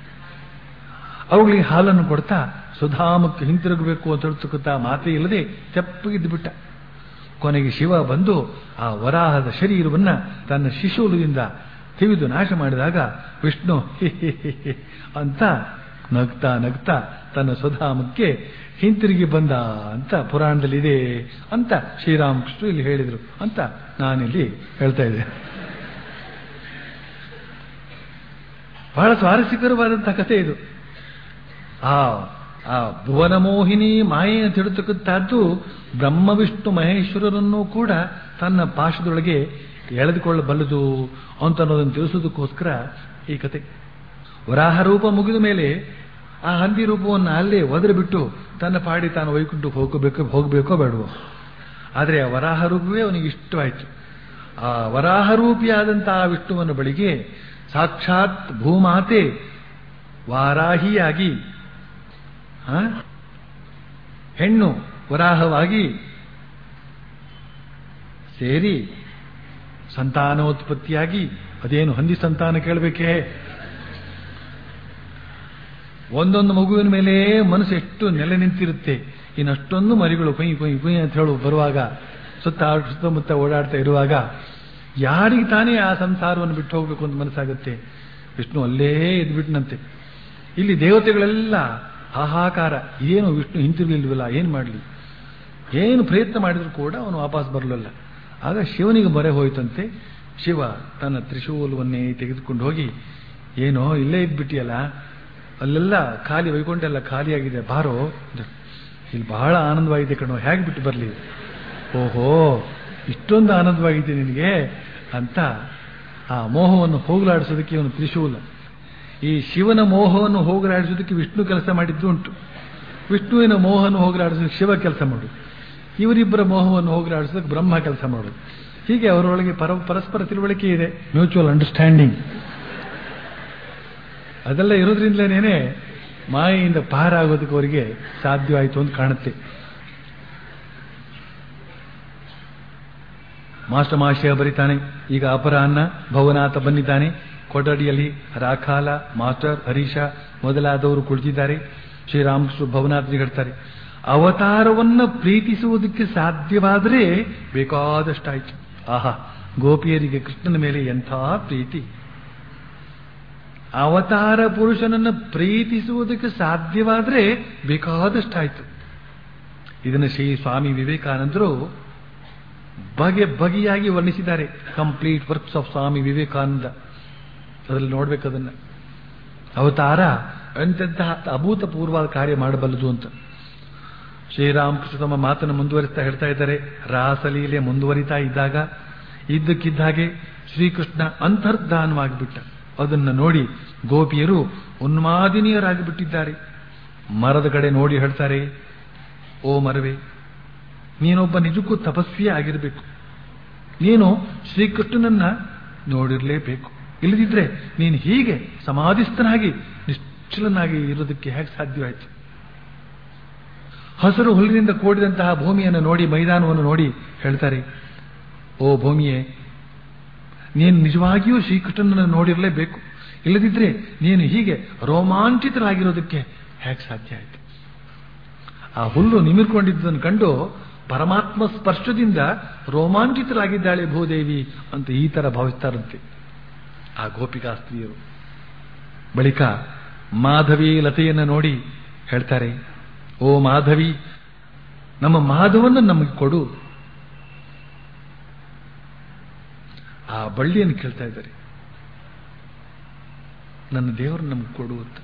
Speaker 1: ಅವುಗಳಿಗೆ ಹಾಲನ್ನು ಕೊಡ್ತಾ ಸುಧಾಮಕ್ಕೆ ಹಿಂತಿರುಗಬೇಕು ಅಂತ ಹೇಳ್ತಕ್ಕಂಥ ಮಾತೇ ಇಲ್ಲದೆ ತೆಪ್ಪಗಿದ್ದುಬಿಟ್ಟ ಕೊನೆಗೆ ಶಿವ ಬಂದು ಆ ವರಾಹದ ಶರೀರವನ್ನ ತನ್ನ ಶಿಶೂಲದಿಂದ ತಿವಿದು ನಾಶ ಮಾಡಿದಾಗ ವಿಷ್ಣು ಹಿ ಹಿ ಹಿ ಹಿ ಅಂತ ನಗ್ತಾ ನಗ್ತಾ ತನ್ನ ಸುಧಾಮಕ್ಕೆ ಹಿಂತಿರುಗಿ ಬಂದ ಅಂತ ಪುರಾಣದಲ್ಲಿ ಇದೆ ಅಂತ ಶ್ರೀರಾಮಕೃಷ್ಣ ಇಲ್ಲಿ ಹೇಳಿದರು ಅಂತ ನಾನಿಲ್ಲಿ ಹೇಳ್ತಾ ಇದ್ದೆ ಬಹಳ ಸ್ವಾರಸ್ಯಕರವಾದಂತಹ ಕಥೆ ಇದು ಆ ಆ ಭುವನ ಮೋಹಿನಿ ಮಾಯೆ ಅಂತ ಹೇಳ್ತಕ್ಕಂಥದ್ದು ಬ್ರಹ್ಮ ವಿಷ್ಣು ಮಹೇಶ್ವರರನ್ನು ಕೂಡ ತನ್ನ ಪಾಶದೊಳಗೆ ಎಳೆದುಕೊಳ್ಳಬಲ್ಲದು ಅಂತ ಅನ್ನೋದನ್ನು ತಿಳಿಸೋದಕ್ಕೋಸ್ಕರ ಈ ಕತೆ ವರಾಹ ರೂಪ ಮುಗಿದ ಮೇಲೆ ಆ ಹಂದಿ ರೂಪವನ್ನು ಅಲ್ಲೇ ಒದರಿ ಬಿಟ್ಟು ತನ್ನ ಪಾಡಿ ತಾನು ವೈಕುಂಠಕ್ಕೆ ಹೋಗಬೇಕು ಹೋಗಬೇಕೋ ಬೇಡವೋ ಆದರೆ ಆ ವರಾಹ ರೂಪವೇ ಅವನಿಗೆ ಇಷ್ಟವಾಯಿತು ಆ ವರಾಹ ರೂಪಿಯಾದಂತಹ ವಿಷ್ಣುವನ ಬಳಿಗೆ ಸಾಕ್ಷಾತ್ ಭೂಮಾತೆ ವಾರಾಹಿಯಾಗಿ ಆ, ಹೆಣ್ಣು ವರಾಹವಾಗಿ ಸೇರಿ ಸಂತಾನೋತ್ಪತ್ತಿಯಾಗಿ ಅದೇನು ಹಂದಿ ಸಂತಾನ ಕೇಳಬೇಕೇ ಒಂದೊಂದು ಮಗುವಿನ ಮೇಲೆ ಮನಸ್ಸು ಎಷ್ಟು ನೆಲೆ ನಿಂತಿರುತ್ತೆ ಇನ್ನಷ್ಟೊಂದು ಮರಿಗಳು ಕೊಯ್ ಕೊಯ್ ಕೊಯ್ ಅಂತ ಹೇಳು ಬರುವಾಗ ಸುತ್ತ ಸುತ್ತಮುತ್ತ ಓಡಾಡ್ತಾ ಇರುವಾಗ ಯಾರಿಗೆ ತಾನೇ ಆ ಸಂಸಾರವನ್ನು ಬಿಟ್ಟು ಹೋಗ್ಬೇಕು ಅಂತ ಮನಸ್ಸಾಗುತ್ತೆ ವಿಷ್ಣು ಅಲ್ಲೇ ಇದ್ಬಿಟ್ನಂತೆ ಇಲ್ಲಿ ದೇವತೆಗಳೆಲ್ಲ ಹಾಹಾಕಾರ ಏನು ವಿಷ್ಣು ಹಿಂತಿರ್ಲಿಲ್ವಲ್ಲ ಏನು ಮಾಡಲಿ ಏನು ಪ್ರಯತ್ನ ಮಾಡಿದ್ರು ಕೂಡ ಅವನು ವಾಪಸ್ ಬರಲಿಲ್ಲ ಆಗ ಶಿವನಿಗೆ ಮೊರೆ ಹೋಯ್ತಂತೆ ಶಿವ ತನ್ನ ತ್ರಿಶೂಲವನ್ನೇ ತೆಗೆದುಕೊಂಡು ಹೋಗಿ ಏನೋ ಇಲ್ಲೇ ಇದ್ಬಿಟ್ಟಿಯಲ್ಲ ಅಲ್ಲೆಲ್ಲ ಖಾಲಿ ವೈಕುಂಠ ಎಲ್ಲ ಖಾಲಿಯಾಗಿದೆ ಬಾರೋ ಅಂದ. ಇಲ್ಲಿ ಬಹಳ ಆನಂದವಾಗಿದೆ ಕಣೋ ಹೇಗೆ ಬಿಟ್ಟು ಬರಲಿ ಓಹೋ ಇಷ್ಟೊಂದು ಆನಂದವಾಗಿದೆ ನಿನಗೆ ಅಂತ ಆ ಮೋಹವನ್ನು ಹೋಗಲಾಡಿಸೋದಕ್ಕೆ ಇವನು ತ್ರಿಶೂಲ ಈ ಶಿವನ ಮೋಹವನ್ನು ಹೋಗಲಾಡಿಸೋದಕ್ಕೆ ವಿಷ್ಣು ಕೆಲಸ ಮಾಡಿದ್ದು ಉಂಟು ವಿಷ್ಣುವಿನ ಮೋಹವನ್ನು ಹೋಗಲಾಡಿಸೋದಕ್ಕೆ ಶಿವ ಕೆಲಸ ಮಾಡು ಇವರಿಬ್ಬರ ಮೋಹವನ್ನು ಹೋಗಲಾಡಿಸೋದಕ್ಕೆ ಬ್ರಹ್ಮ ಕೆಲಸ ಮಾಡು ಹೀಗೆ ಅವರೊಳಗೆ ಪರ ಪರಸ್ಪರ ತಿಳುವಳಿಕೆ ಇದೆ ಮ್ಯೂಚುವಲ್ ಅಂಡರ್ಸ್ಟ್ಯಾಂಡಿಂಗ್ ಅದೆಲ್ಲ ಇರೋದ್ರಿಂದಲೇನೆ ಮಾಯೆಯಿಂದ ಪಾರಾಗೋದಕ್ಕೆ ಅವರಿಗೆ ಸಾಧ್ಯವಾಯಿತು ಅಂತ ಕಾಣುತ್ತೆ ಮಾಸ್ಟರ್ ಮಾಶಯ ಬರಿತಾನೆ ಈಗ ಅಪರಾಹ್ನ ಭವನಾಥ ಬಂದಿದ್ದಾನೆ ಕೊಠಡಿಯಲ್ಲಿ ರಾಖಾಲ ಮಾಸ್ಟರ್ ಹರೀಶ ಮೊದಲಾದವರು ಕುಳಿತಿದ್ದಾರೆ ಶ್ರೀರಾಮಕೃಷ್ಣ ಭವನಾಥನಿಗೆ ಹೇಳ್ತಾರೆ ಅವತಾರವನ್ನ ಪ್ರೀತಿಸುವುದಕ್ಕೆ ಸಾಧ್ಯವಾದರೆ ಬೇಕಾದಷ್ಟಾಯ್ತು ಆಹಾ ಗೋಪಿಯರಿಗೆ ಕೃಷ್ಣನ ಮೇಲೆ ಎಂಥ ಪ್ರೀತಿ ಅವತಾರ ಪುರುಷನನ್ನು ಪ್ರೀತಿಸುವುದಕ್ಕೆ ಸಾಧ್ಯವಾದರೆ ಬೇಕಾದಷ್ಟಾಯ್ತು ಇದನ್ನು ಶ್ರೀ ಸ್ವಾಮಿ ವಿವೇಕಾನಂದರು ಬಗೆ ಬಗೆಯಾಗಿ ವರ್ಣಿಸಿದ್ದಾರೆ complete works of Swami Vivekananda ಅದರಲ್ಲಿ ನೋಡ್ಬೇಕು ಅದನ್ನ ಅವತಾರ ಎಂತೆಂತಹ ಅಭೂತಪೂರ್ವವಾದ ಕಾರ್ಯ ಮಾಡಬಲ್ಲದು ಅಂತ ಶ್ರೀರಾಮಕೃಷ್ಣ ತಮ್ಮ ಮಾತನ್ನು ಮುಂದುವರಿಸ್ತಾ ಹೇಳ್ತಾ ಇದ್ದಾರೆ ರಾಸಲೀಲೆ ಮುಂದುವರಿತಾ ಇದ್ದಾಗ ಇದ್ದಕ್ಕಿದ್ದ ಹಾಗೆ ಶ್ರೀಕೃಷ್ಣ ಅಂತರ್ಧಾನವಾಗಿಬಿಟ್ಟ ಅದನ್ನು ನೋಡಿ ಗೋಪಿಯರು ಉನ್ಮಾದಿನಿಯರಾಗಿ ಬಿಟ್ಟಿದ್ದಾರೆ ಮರದ ಕಡೆ ನೋಡಿ ಹೇಳ್ತಾರೆ ಓ ಮರವೇ ನೀನೊಬ್ಬ ನಿಜಕ್ಕೂ ತಪಸ್ವಿಯೇ ಆಗಿರಬೇಕು ನೀನು ಶ್ರೀಕೃಷ್ಣನನ್ನ ನೋಡಿರಲೇಬೇಕು ಇಲ್ಲದಿದ್ರೆ ನೀನು ಹೀಗೆ ಸಮಾಧಿಸ್ಥನಾಗಿ ನಿಶ್ಚಲನಾಗಿ ಇರೋದಕ್ಕೆ ಹೇಗೆ ಸಾಧ್ಯವಾಯಿತು ಹಸಿರು ಹುಲ್ಲಿನಿಂದ ಕೂಡಿದಂತಹ ಭೂಮಿಯನ್ನು ನೋಡಿ ಮೈದಾನವನ್ನು ನೋಡಿ ಹೇಳ್ತಾರೆ ಓ ಭೂಮಿಯೇ ನೀನು ನಿಜವಾಗಿಯೂ ಶ್ರೀಕೃಷ್ಣನನ್ನು ನೋಡಿರಲೇಬೇಕು ಇಲ್ಲದಿದ್ರೆ ನೀನು ಹೀಗೆ ರೋಮಾಂಚಿತರಾಗಿರೋದಕ್ಕೆ ಹೇಗೆ ಸಾಧ್ಯ ಆಯಿತು ಆ ಹುಲ್ಲು ನಿಮಿರ್ಕೊಂಡಿದ್ದನ್ನು ಕಂಡು ಪರಮಾತ್ಮ ಸ್ಪರ್ಶದಿಂದ ರೋಮಾಂಚಿತರಾಗಿದ್ದಾಳೆ ಭೂದೇವಿ ಅಂತ ಈ ತರ ಭಾವಿಸ್ತಾರಂತೆ ಆ ಗೋಪಿಕಾ ಸ್ತ್ರೀಯರು ಬಳಿಕ ಮಾಧವಿ ಲತೆಯನ್ನು ನೋಡಿ ಹೇಳ್ತಾರೆ ಓ ಮಾಧವಿ ನಮ್ಮ ಮಾಧವನ್ನು ನಮಗೆ ಕೊಡು ಆ ಬಳ್ಳಿಯನ್ನು ಕೇಳ್ತಾ ಇದ್ದಾರೆ ನನ್ನ ದೇವರು ನಮಗೆ ಕೊಡು ಅಂತ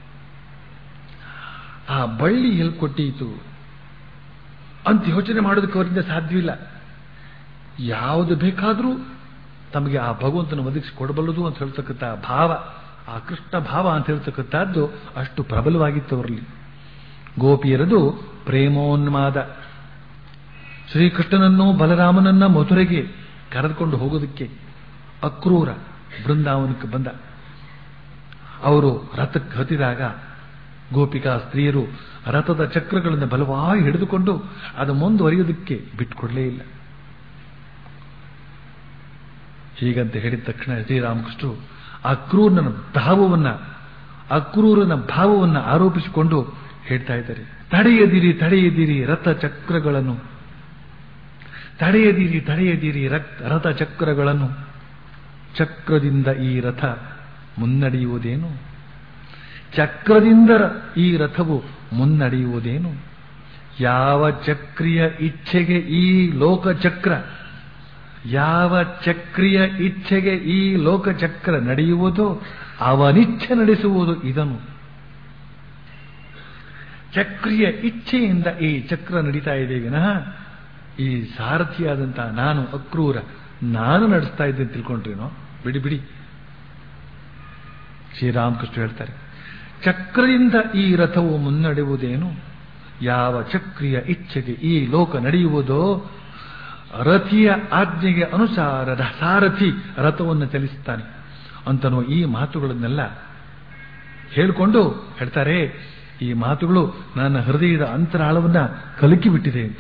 Speaker 1: ಆ ಬಳ್ಳಿ ಎಲ್ಲಿ ಕೊಟ್ಟೀತು ಅಂತ ಯೋಚನೆ ಮಾಡೋದಕ್ಕೆ ಅವರಿಂದ ಸಾಧ್ಯವಿಲ್ಲ ಯಾವುದು ಬೇಕಾದರೂ ತಮಗೆ ಆ ಭಗವಂತನ ಒದಗಿಸಿ ಕೊಡಬಲ್ಲದು ಅಂತ ಹೇಳ್ತಕ್ಕಂಥ ಭಾವ ಆ ಕೃಷ್ಣ ಭಾವ ಅಂತ ಹೇಳ್ತಕ್ಕಂಥದ್ದು ಅಷ್ಟು ಪ್ರಬಲವಾಗಿತ್ತು ಅವರಲ್ಲಿ ಗೋಪಿಯರದು ಪ್ರೇಮೋನ್ಮಾದ ಶ್ರೀಕೃಷ್ಣನನ್ನು ಬಲರಾಮನನ್ನ ಮಥುರೆಗೆ ಕರೆದುಕೊಂಡು ಹೋಗೋದಕ್ಕೆ ಅಕ್ರೂರ ಬೃಂದಾವನಕ್ಕೆ ಬಂದ ಅವರು ರಥಕ್ಕೆ ಹತ್ತಿದಾಗ ಗೋಪಿಕಾ ಸ್ತ್ರೀಯರು ರಥದ ಚಕ್ರಗಳನ್ನು ಬಲವಾಗಿ ಹಿಡಿದುಕೊಂಡು ಅದು ಮುಂದುವರಿಯೋದಕ್ಕೆ ಬಿಟ್ಕೊಡ್ಲೇ ಇಲ್ಲ ಹೀಗಂತ ಹೇಳಿದ ತಕ್ಷಣ ಶ್ರೀರಾಮಕೃಷ್ಣರು ಅಕ್ರೂರನ ಭಾವವನ್ನ ಅಕ್ರೂರನ ಭಾವವನ್ನು ಆರೋಪಿಸಿಕೊಂಡು ಹೇಳ್ತಾ ಇದ್ದಾರೆ ತಡೆಯದಿರಿ ತಡೆಯದಿರಿ ರಥ ಚಕ್ರಗಳನ್ನು ತಡೆಯದಿರಿ ತಡೆಯದಿರಿ ರಥ ಚಕ್ರಗಳನ್ನು ಚಕ್ರದಿಂದ ಈ ರಥ ಮುನ್ನಡೆಯುವುದೇನು ಚಕ್ರದಿಂದ ಈ ರಥವು ಮುನ್ನಡೆಯುವುದೇನು ಯಾವ ಚಕ್ರಿಯ ಇಚ್ಛೆಗೆ ಈ ಲೋಕಚಕ್ರ ಯಾವ ಚಕ್ರಿಯ ಇಚ್ಛೆಗೆ ಈ ಲೋಕಚಕ್ರ ನಡೆಯುವುದೋ ಅವನಿಚ್ಛೆ ನಡೆಸುವುದು ಇದನು ಚಕ್ರಿಯ ಇಚ್ಛೆಯಿಂದ ಈ ಚಕ್ರ ನಡೀತಾ ಇದೆ ವಿನಃ ಈ ಸಾರಥಿಯಾದಂತಹ ನಾನು ಅಕ್ರೂರ ನಾನು ನಡೆಸ್ತಾ ಇದ್ದೆ ತಿಳ್ಕೊಂಡ್ರೇನೋ ಬಿಡಿ ಬಿಡಿ ಶ್ರೀರಾಮಕೃಷ್ಣ ಹೇಳ್ತಾರೆ ಚಕ್ರದಿಂದ ಈ ರಥವು ಮುನ್ನಡೆಯುವುದೇನು ಯಾವ ಚಕ್ರಿಯ ಇಚ್ಛೆಗೆ ಈ ಲೋಕ ನಡೆಯುವುದೋ ರಥಿಯ ಆಜ್ಞೆಗೆ ಅನುಸಾರ ಸಾರಥಿ ರಥವನ್ನು ಚಲಿಸುತ್ತಾನೆ ಅಂತನೋ ಈ ಮಾತುಗಳನ್ನೆಲ್ಲ ಹೇಳಿಕೊಂಡು ಹೇಳ್ತಾರೆ ಈ ಮಾತುಗಳು ನನ್ನ ಹೃದಯದ ಅಂತರಾಳವನ್ನ ಕಲಕಿ ಬಿಟ್ಟಿದೆ ಅಂತ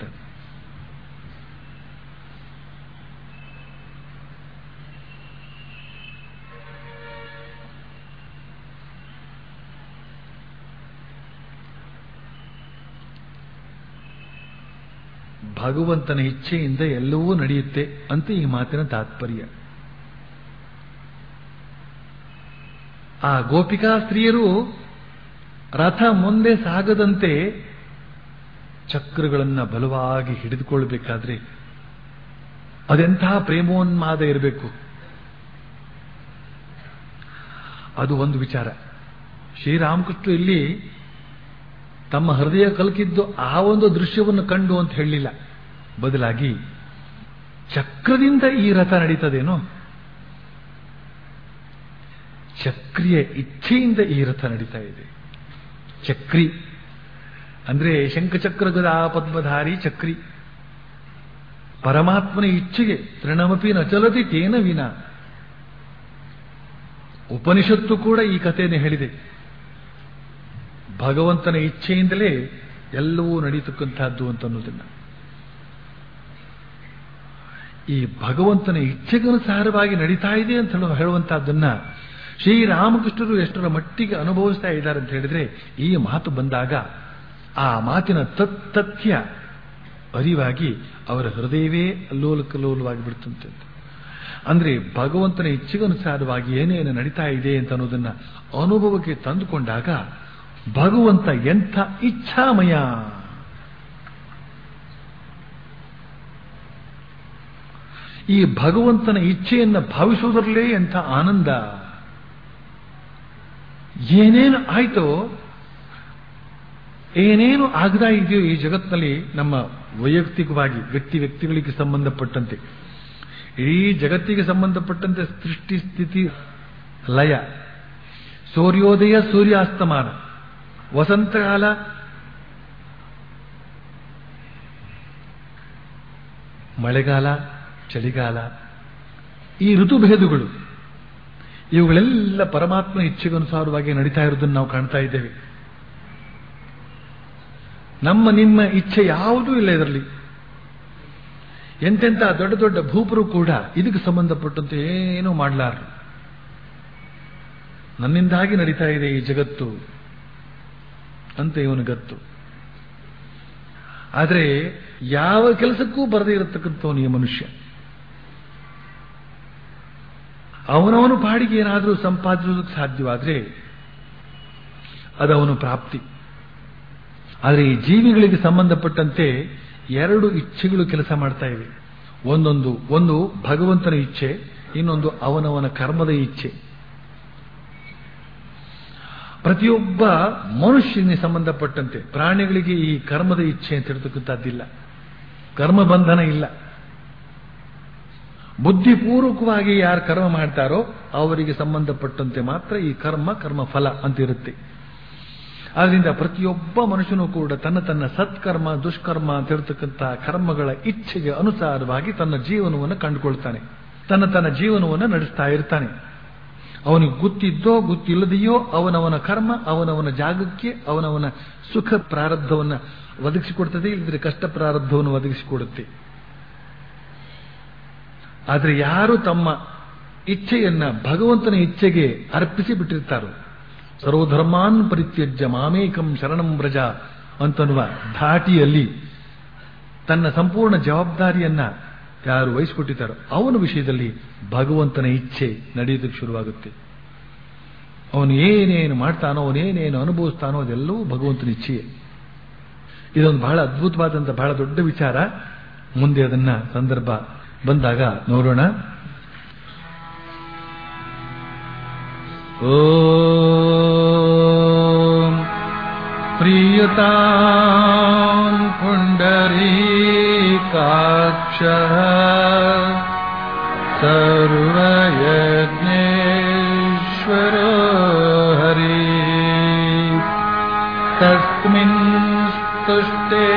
Speaker 1: ಭಗವಂತನ ಇಚ್ಛೆಯಿಂದ ಎಲ್ಲವೂ ನಡೆಯುತ್ತೆ ಅಂತ ಈ ಮಾತಿನ ತಾತ್ಪರ್ಯ ಆ ಗೋಪಿಕಾ ಸ್ತ್ರೀಯರು ರಥ ಮುಂದೆ ಸಾಗದಂತೆ ಚಕ್ರಗಳನ್ನ ಬಲವಾಗಿ ಹಿಡಿದುಕೊಳ್ಬೇಕಾದ್ರೆ ಅದೆಂತಹ ಪ್ರೇಮೋನ್ಮಾದ ಇರಬೇಕು ಅದು ಒಂದು ವಿಚಾರ ಶ್ರೀರಾಮಕೃಷ್ಣ ಇಲ್ಲಿ ತಮ್ಮ ಹೃದಯ ಕಲಕಿದ್ದು ಆ ಒಂದು ದೃಶ್ಯವನ್ನು ಕಂಡು ಅಂತ ಹೇಳಲಿಲ್ಲ ಬದಲಾಗಿ ಚಕ್ರದಿಂದ ಈ ರಥ ನಡೀತದೇನೋ ಚಕ್ರಿಯ ಇಚ್ಛೆಯಿಂದ ಈ ರಥ ನಡೀತಾ ಇದೆ ಚಕ್ರಿ ಅಂದ್ರೆ ಶಂಖಚಕ್ರ ಗದಾ ಪದ್ಮಧಾರಿ ಚಕ್ರಿ ಪರಮಾತ್ಮನ ಇಚ್ಛೆಗೆ ತೃಣಮಪಿ ನಚಲತಿ ತೇನ ವಿನ ಉಪನಿಷತ್ತು ಕೂಡ ಈ ಕಥೆಯನ್ನು ಹೇಳಿದೆ ಭಗವಂತನ ಇಚ್ಛೆಯಿಂದಲೇ ಎಲ್ಲವೂ ನಡೀತಕ್ಕಂತಹದ್ದು ಅಂತ ಅನ್ನೋದನ್ನ ಈ ಭಗವಂತನ ಇಚ್ಛೆಗನುಸಾರವಾಗಿ ನಡೀತಾ ಇದೆ ಅಂತ ಹೇಳುವ ಹೇಳುವಂತಹದ್ದನ್ನ ಶ್ರೀರಾಮಕೃಷ್ಣರು ಎಷ್ಟರ ಮಟ್ಟಿಗೆ ಅನುಭವಿಸ್ತಾ ಇದ್ದಾರೆ ಅಂತ ಹೇಳಿದ್ರೆ ಈ ಮಾತು ಬಂದಾಗ ಆ ಮಾತಿನ ತತ್ಯ ಅರಿವಾಗಿ ಅವರ ಹೃದಯವೇ ಅಲ್ಲೋಲ ಕಲ್ಲೋಲವಾಗಿ ಬಿಡ್ತಂತೆ ಅಂದ್ರೆ ಭಗವಂತನ ಇಚ್ಛೆಗನುಸಾರವಾಗಿ ಏನೇನು ನಡೀತಾ ಇದೆ ಅಂತ ಅನ್ನೋದನ್ನ ಅನುಭವಕ್ಕೆ ತಂದುಕೊಂಡಾಗ ಭಗವಂತ ಎಂಥ ಇಚ್ಛಾಮಯ ಈ ಭಗವಂತನ ಇಚ್ಛೆಯನ್ನು ಭಾವಿಸುವುದರಲ್ಲೇ ಎಂಥ ಆನಂದ ಏನೇನು ಆಯ್ತೋ ಏನೇನು ಆಗದಾ ಇದೆಯೋ ಈ ಜಗತ್ತಿನಲ್ಲಿ ನಮ್ಮ ವೈಯಕ್ತಿಕವಾಗಿ ವ್ಯಕ್ತಿ ವ್ಯಕ್ತಿಗಳಿಗೆ ಸಂಬಂಧಪಟ್ಟಂತೆ ಇಡೀ ಜಗತ್ತಿಗೆ ಸಂಬಂಧಪಟ್ಟಂತೆ ಸೃಷ್ಟಿ ಸ್ಥಿತಿ ಲಯ ಸೂರ್ಯೋದಯ ಸೂರ್ಯಾಸ್ತಮಾನ ವಸಂತಕಾಲ ಮಳೆಗಾಲ ಚಳಿಗಾಲ ಈ ಋತುಭೇದಗಳು ಇವುಗಳೆಲ್ಲ ಪರಮಾತ್ಮ ಇಚ್ಛೆಗನುಸಾರವಾಗಿ ನಡೀತಾ ಇರೋದನ್ನು ನಾವು ಕಾಣ್ತಾ ಇದ್ದೇವೆ ನಮ್ಮ ನಿಮ್ಮ ಇಚ್ಛೆ ಯಾವುದೂ ಇಲ್ಲ ಇದರಲ್ಲಿ ಎಂತೆಂಥ ದೊಡ್ಡ ದೊಡ್ಡ ಭೂಪರು ಕೂಡ ಇದಕ್ಕೆ ಸಂಬಂಧಪಟ್ಟಂತೆ ಏನೂ ಮಾಡಲಾರರು ನನ್ನಿಂದಾಗಿ ನಡೀತಾ ಇದೆ ಈ ಜಗತ್ತು ಅಂತ ಇವನು ಗತ್ತು ಆದರೆ ಯಾವ ಕೆಲಸಕ್ಕೂ ಬರದೇ ಇರತಕ್ಕಂಥವನು ಈ ಮನುಷ್ಯ ಅವನವನು ಪಾಡಿಗೆ ಏನಾದರೂ ಸಂಪಾದಿಸೋದಕ್ಕೆ ಸಾಧ್ಯವಾದರೆ ಅದವನು ಪ್ರಾಪ್ತಿ ಆದರೆ ಈ ಜೀವಿಗಳಿಗೆ ಸಂಬಂಧಪಟ್ಟಂತೆ ಎರಡು ಇಚ್ಛೆಗಳು ಕೆಲಸ ಮಾಡ್ತಾ ಇವೆ ಒಂದೊಂದು ಒಂದು ಭಗವಂತನ ಇಚ್ಛೆ ಇನ್ನೊಂದು ಅವನವನ ಕರ್ಮದ ಇಚ್ಛೆ ಪ್ರತಿಯೊಬ್ಬ ಮನುಷ್ಯನಿಗೆ ಸಂಬಂಧಪಟ್ಟಂತೆ ಪ್ರಾಣಿಗಳಿಗೆ ಈ ಕರ್ಮದ ಇಚ್ಛೆ ಅಂತ ಇರತಕ್ಕಂಥದ್ದಿಲ್ಲ ಕರ್ಮ ಬಂಧನ ಇಲ್ಲ ಬುದ್ಧಿಪೂರ್ವಕವಾಗಿ ಯಾರು ಕರ್ಮ ಮಾಡ್ತಾರೋ ಅವರಿಗೆ ಸಂಬಂಧಪಟ್ಟಂತೆ ಮಾತ್ರ ಈ ಕರ್ಮ ಕರ್ಮ ಫಲ ಅಂತ ಇರುತ್ತೆ ಆದ್ರಿಂದ ಪ್ರತಿಯೊಬ್ಬ ಮನುಷ್ಯನೂ ಕೂಡ ತನ್ನ ತನ್ನ ಸತ್ಕರ್ಮ ದುಷ್ಕರ್ಮ ಅಂತ ಹೇಳ್ತಕ್ಕಂಥ ಕರ್ಮಗಳ ಇಚ್ಛೆಗೆ ಅನುಸಾರವಾಗಿ ತನ್ನ ಜೀವನವನ್ನು ಕಂಡುಕೊಳ್ತಾನೆ ತನ್ನ ತನ್ನ ಜೀವನವನ್ನು ನಡೆಸ್ತಾ ಇರ್ತಾನೆ ಅವನಿಗೆ ಗೊತ್ತಿದ್ದೋ ಗೊತ್ತಿಲ್ಲದೆಯೋ ಅವನವನ ಕರ್ಮ ಅವನವನ ಜಾಗಕ್ಕೆ ಅವನವನ ಸುಖ ಪ್ರಾರಬ್ಧವನ್ನು ಒದಗಿಸಿಕೊಡ್ತದೆ ಇಲ್ಲದ್ರೆ ಕಷ್ಟ ಪ್ರಾರಬ್ಧವನ್ನು ಒದಗಿಸಿಕೊಡುತ್ತೆ ಆದರೆ ಯಾರು ತಮ್ಮ ಇಚ್ಛೆಯನ್ನ ಭಗವಂತನ ಇಚ್ಛೆಗೆ ಅರ್ಪಿಸಿ ಬಿಟ್ಟಿರ್ತಾರೋ ಸರ್ವಧರ್ಮಾನ್ ಪರಿತ್ಯಜ್ಯ ಮಾಮೇಕಂ ಶರಣಂ ವ್ರಜ ಅಂತನ್ನುವ ಧಾಟಿಯಲ್ಲಿ ತನ್ನ ಸಂಪೂರ್ಣ ಜವಾಬ್ದಾರಿಯನ್ನ ಯಾರು ವಹಿಸಿಕೊಟ್ಟಿದ್ದಾರೋ ಅವನ ವಿಷಯದಲ್ಲಿ ಭಗವಂತನ ಇಚ್ಛೆ ನಡೆಯೋದಕ್ಕೆ ಶುರುವಾಗುತ್ತೆ ಅವನು ಏನೇನು ಮಾಡ್ತಾನೋ ಅವನೇನೇನು ಅನುಭವಿಸ್ತಾನೋ ಅದೆಲ್ಲವೂ ಭಗವಂತನ ಇಚ್ಛೆಯೇ ಇದೊಂದು ಬಹಳ ಅದ್ಭುತವಾದಂಥ ಬಹಳ ದೊಡ್ಡ ವಿಚಾರ ಮುಂದೆ ಅದನ್ನ ಸಂದರ್ಭ ಬಂದಾಗ ನೋಡೋಣ ಓಂ ಪ್ರಿಯತಾಂ ಪುಂಡರೀಕಾಕ್ಷ ಸರ್ವಯಜ್ಞೇಶ್ವರೋ ಹರಿ ತಸ್ಮಿನ್ ಸ್ತುಷ್ಟೇ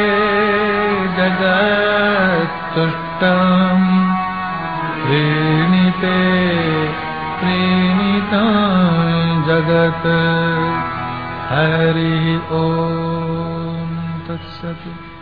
Speaker 1: ಜಗತ್ತುಷ್ಟಂ ಪ್ರೇಣಿತೆ ಪ್ರೇಣಿತ ಜಗತ್ ಹರಿ ಓಂ ತತ್ಸತ್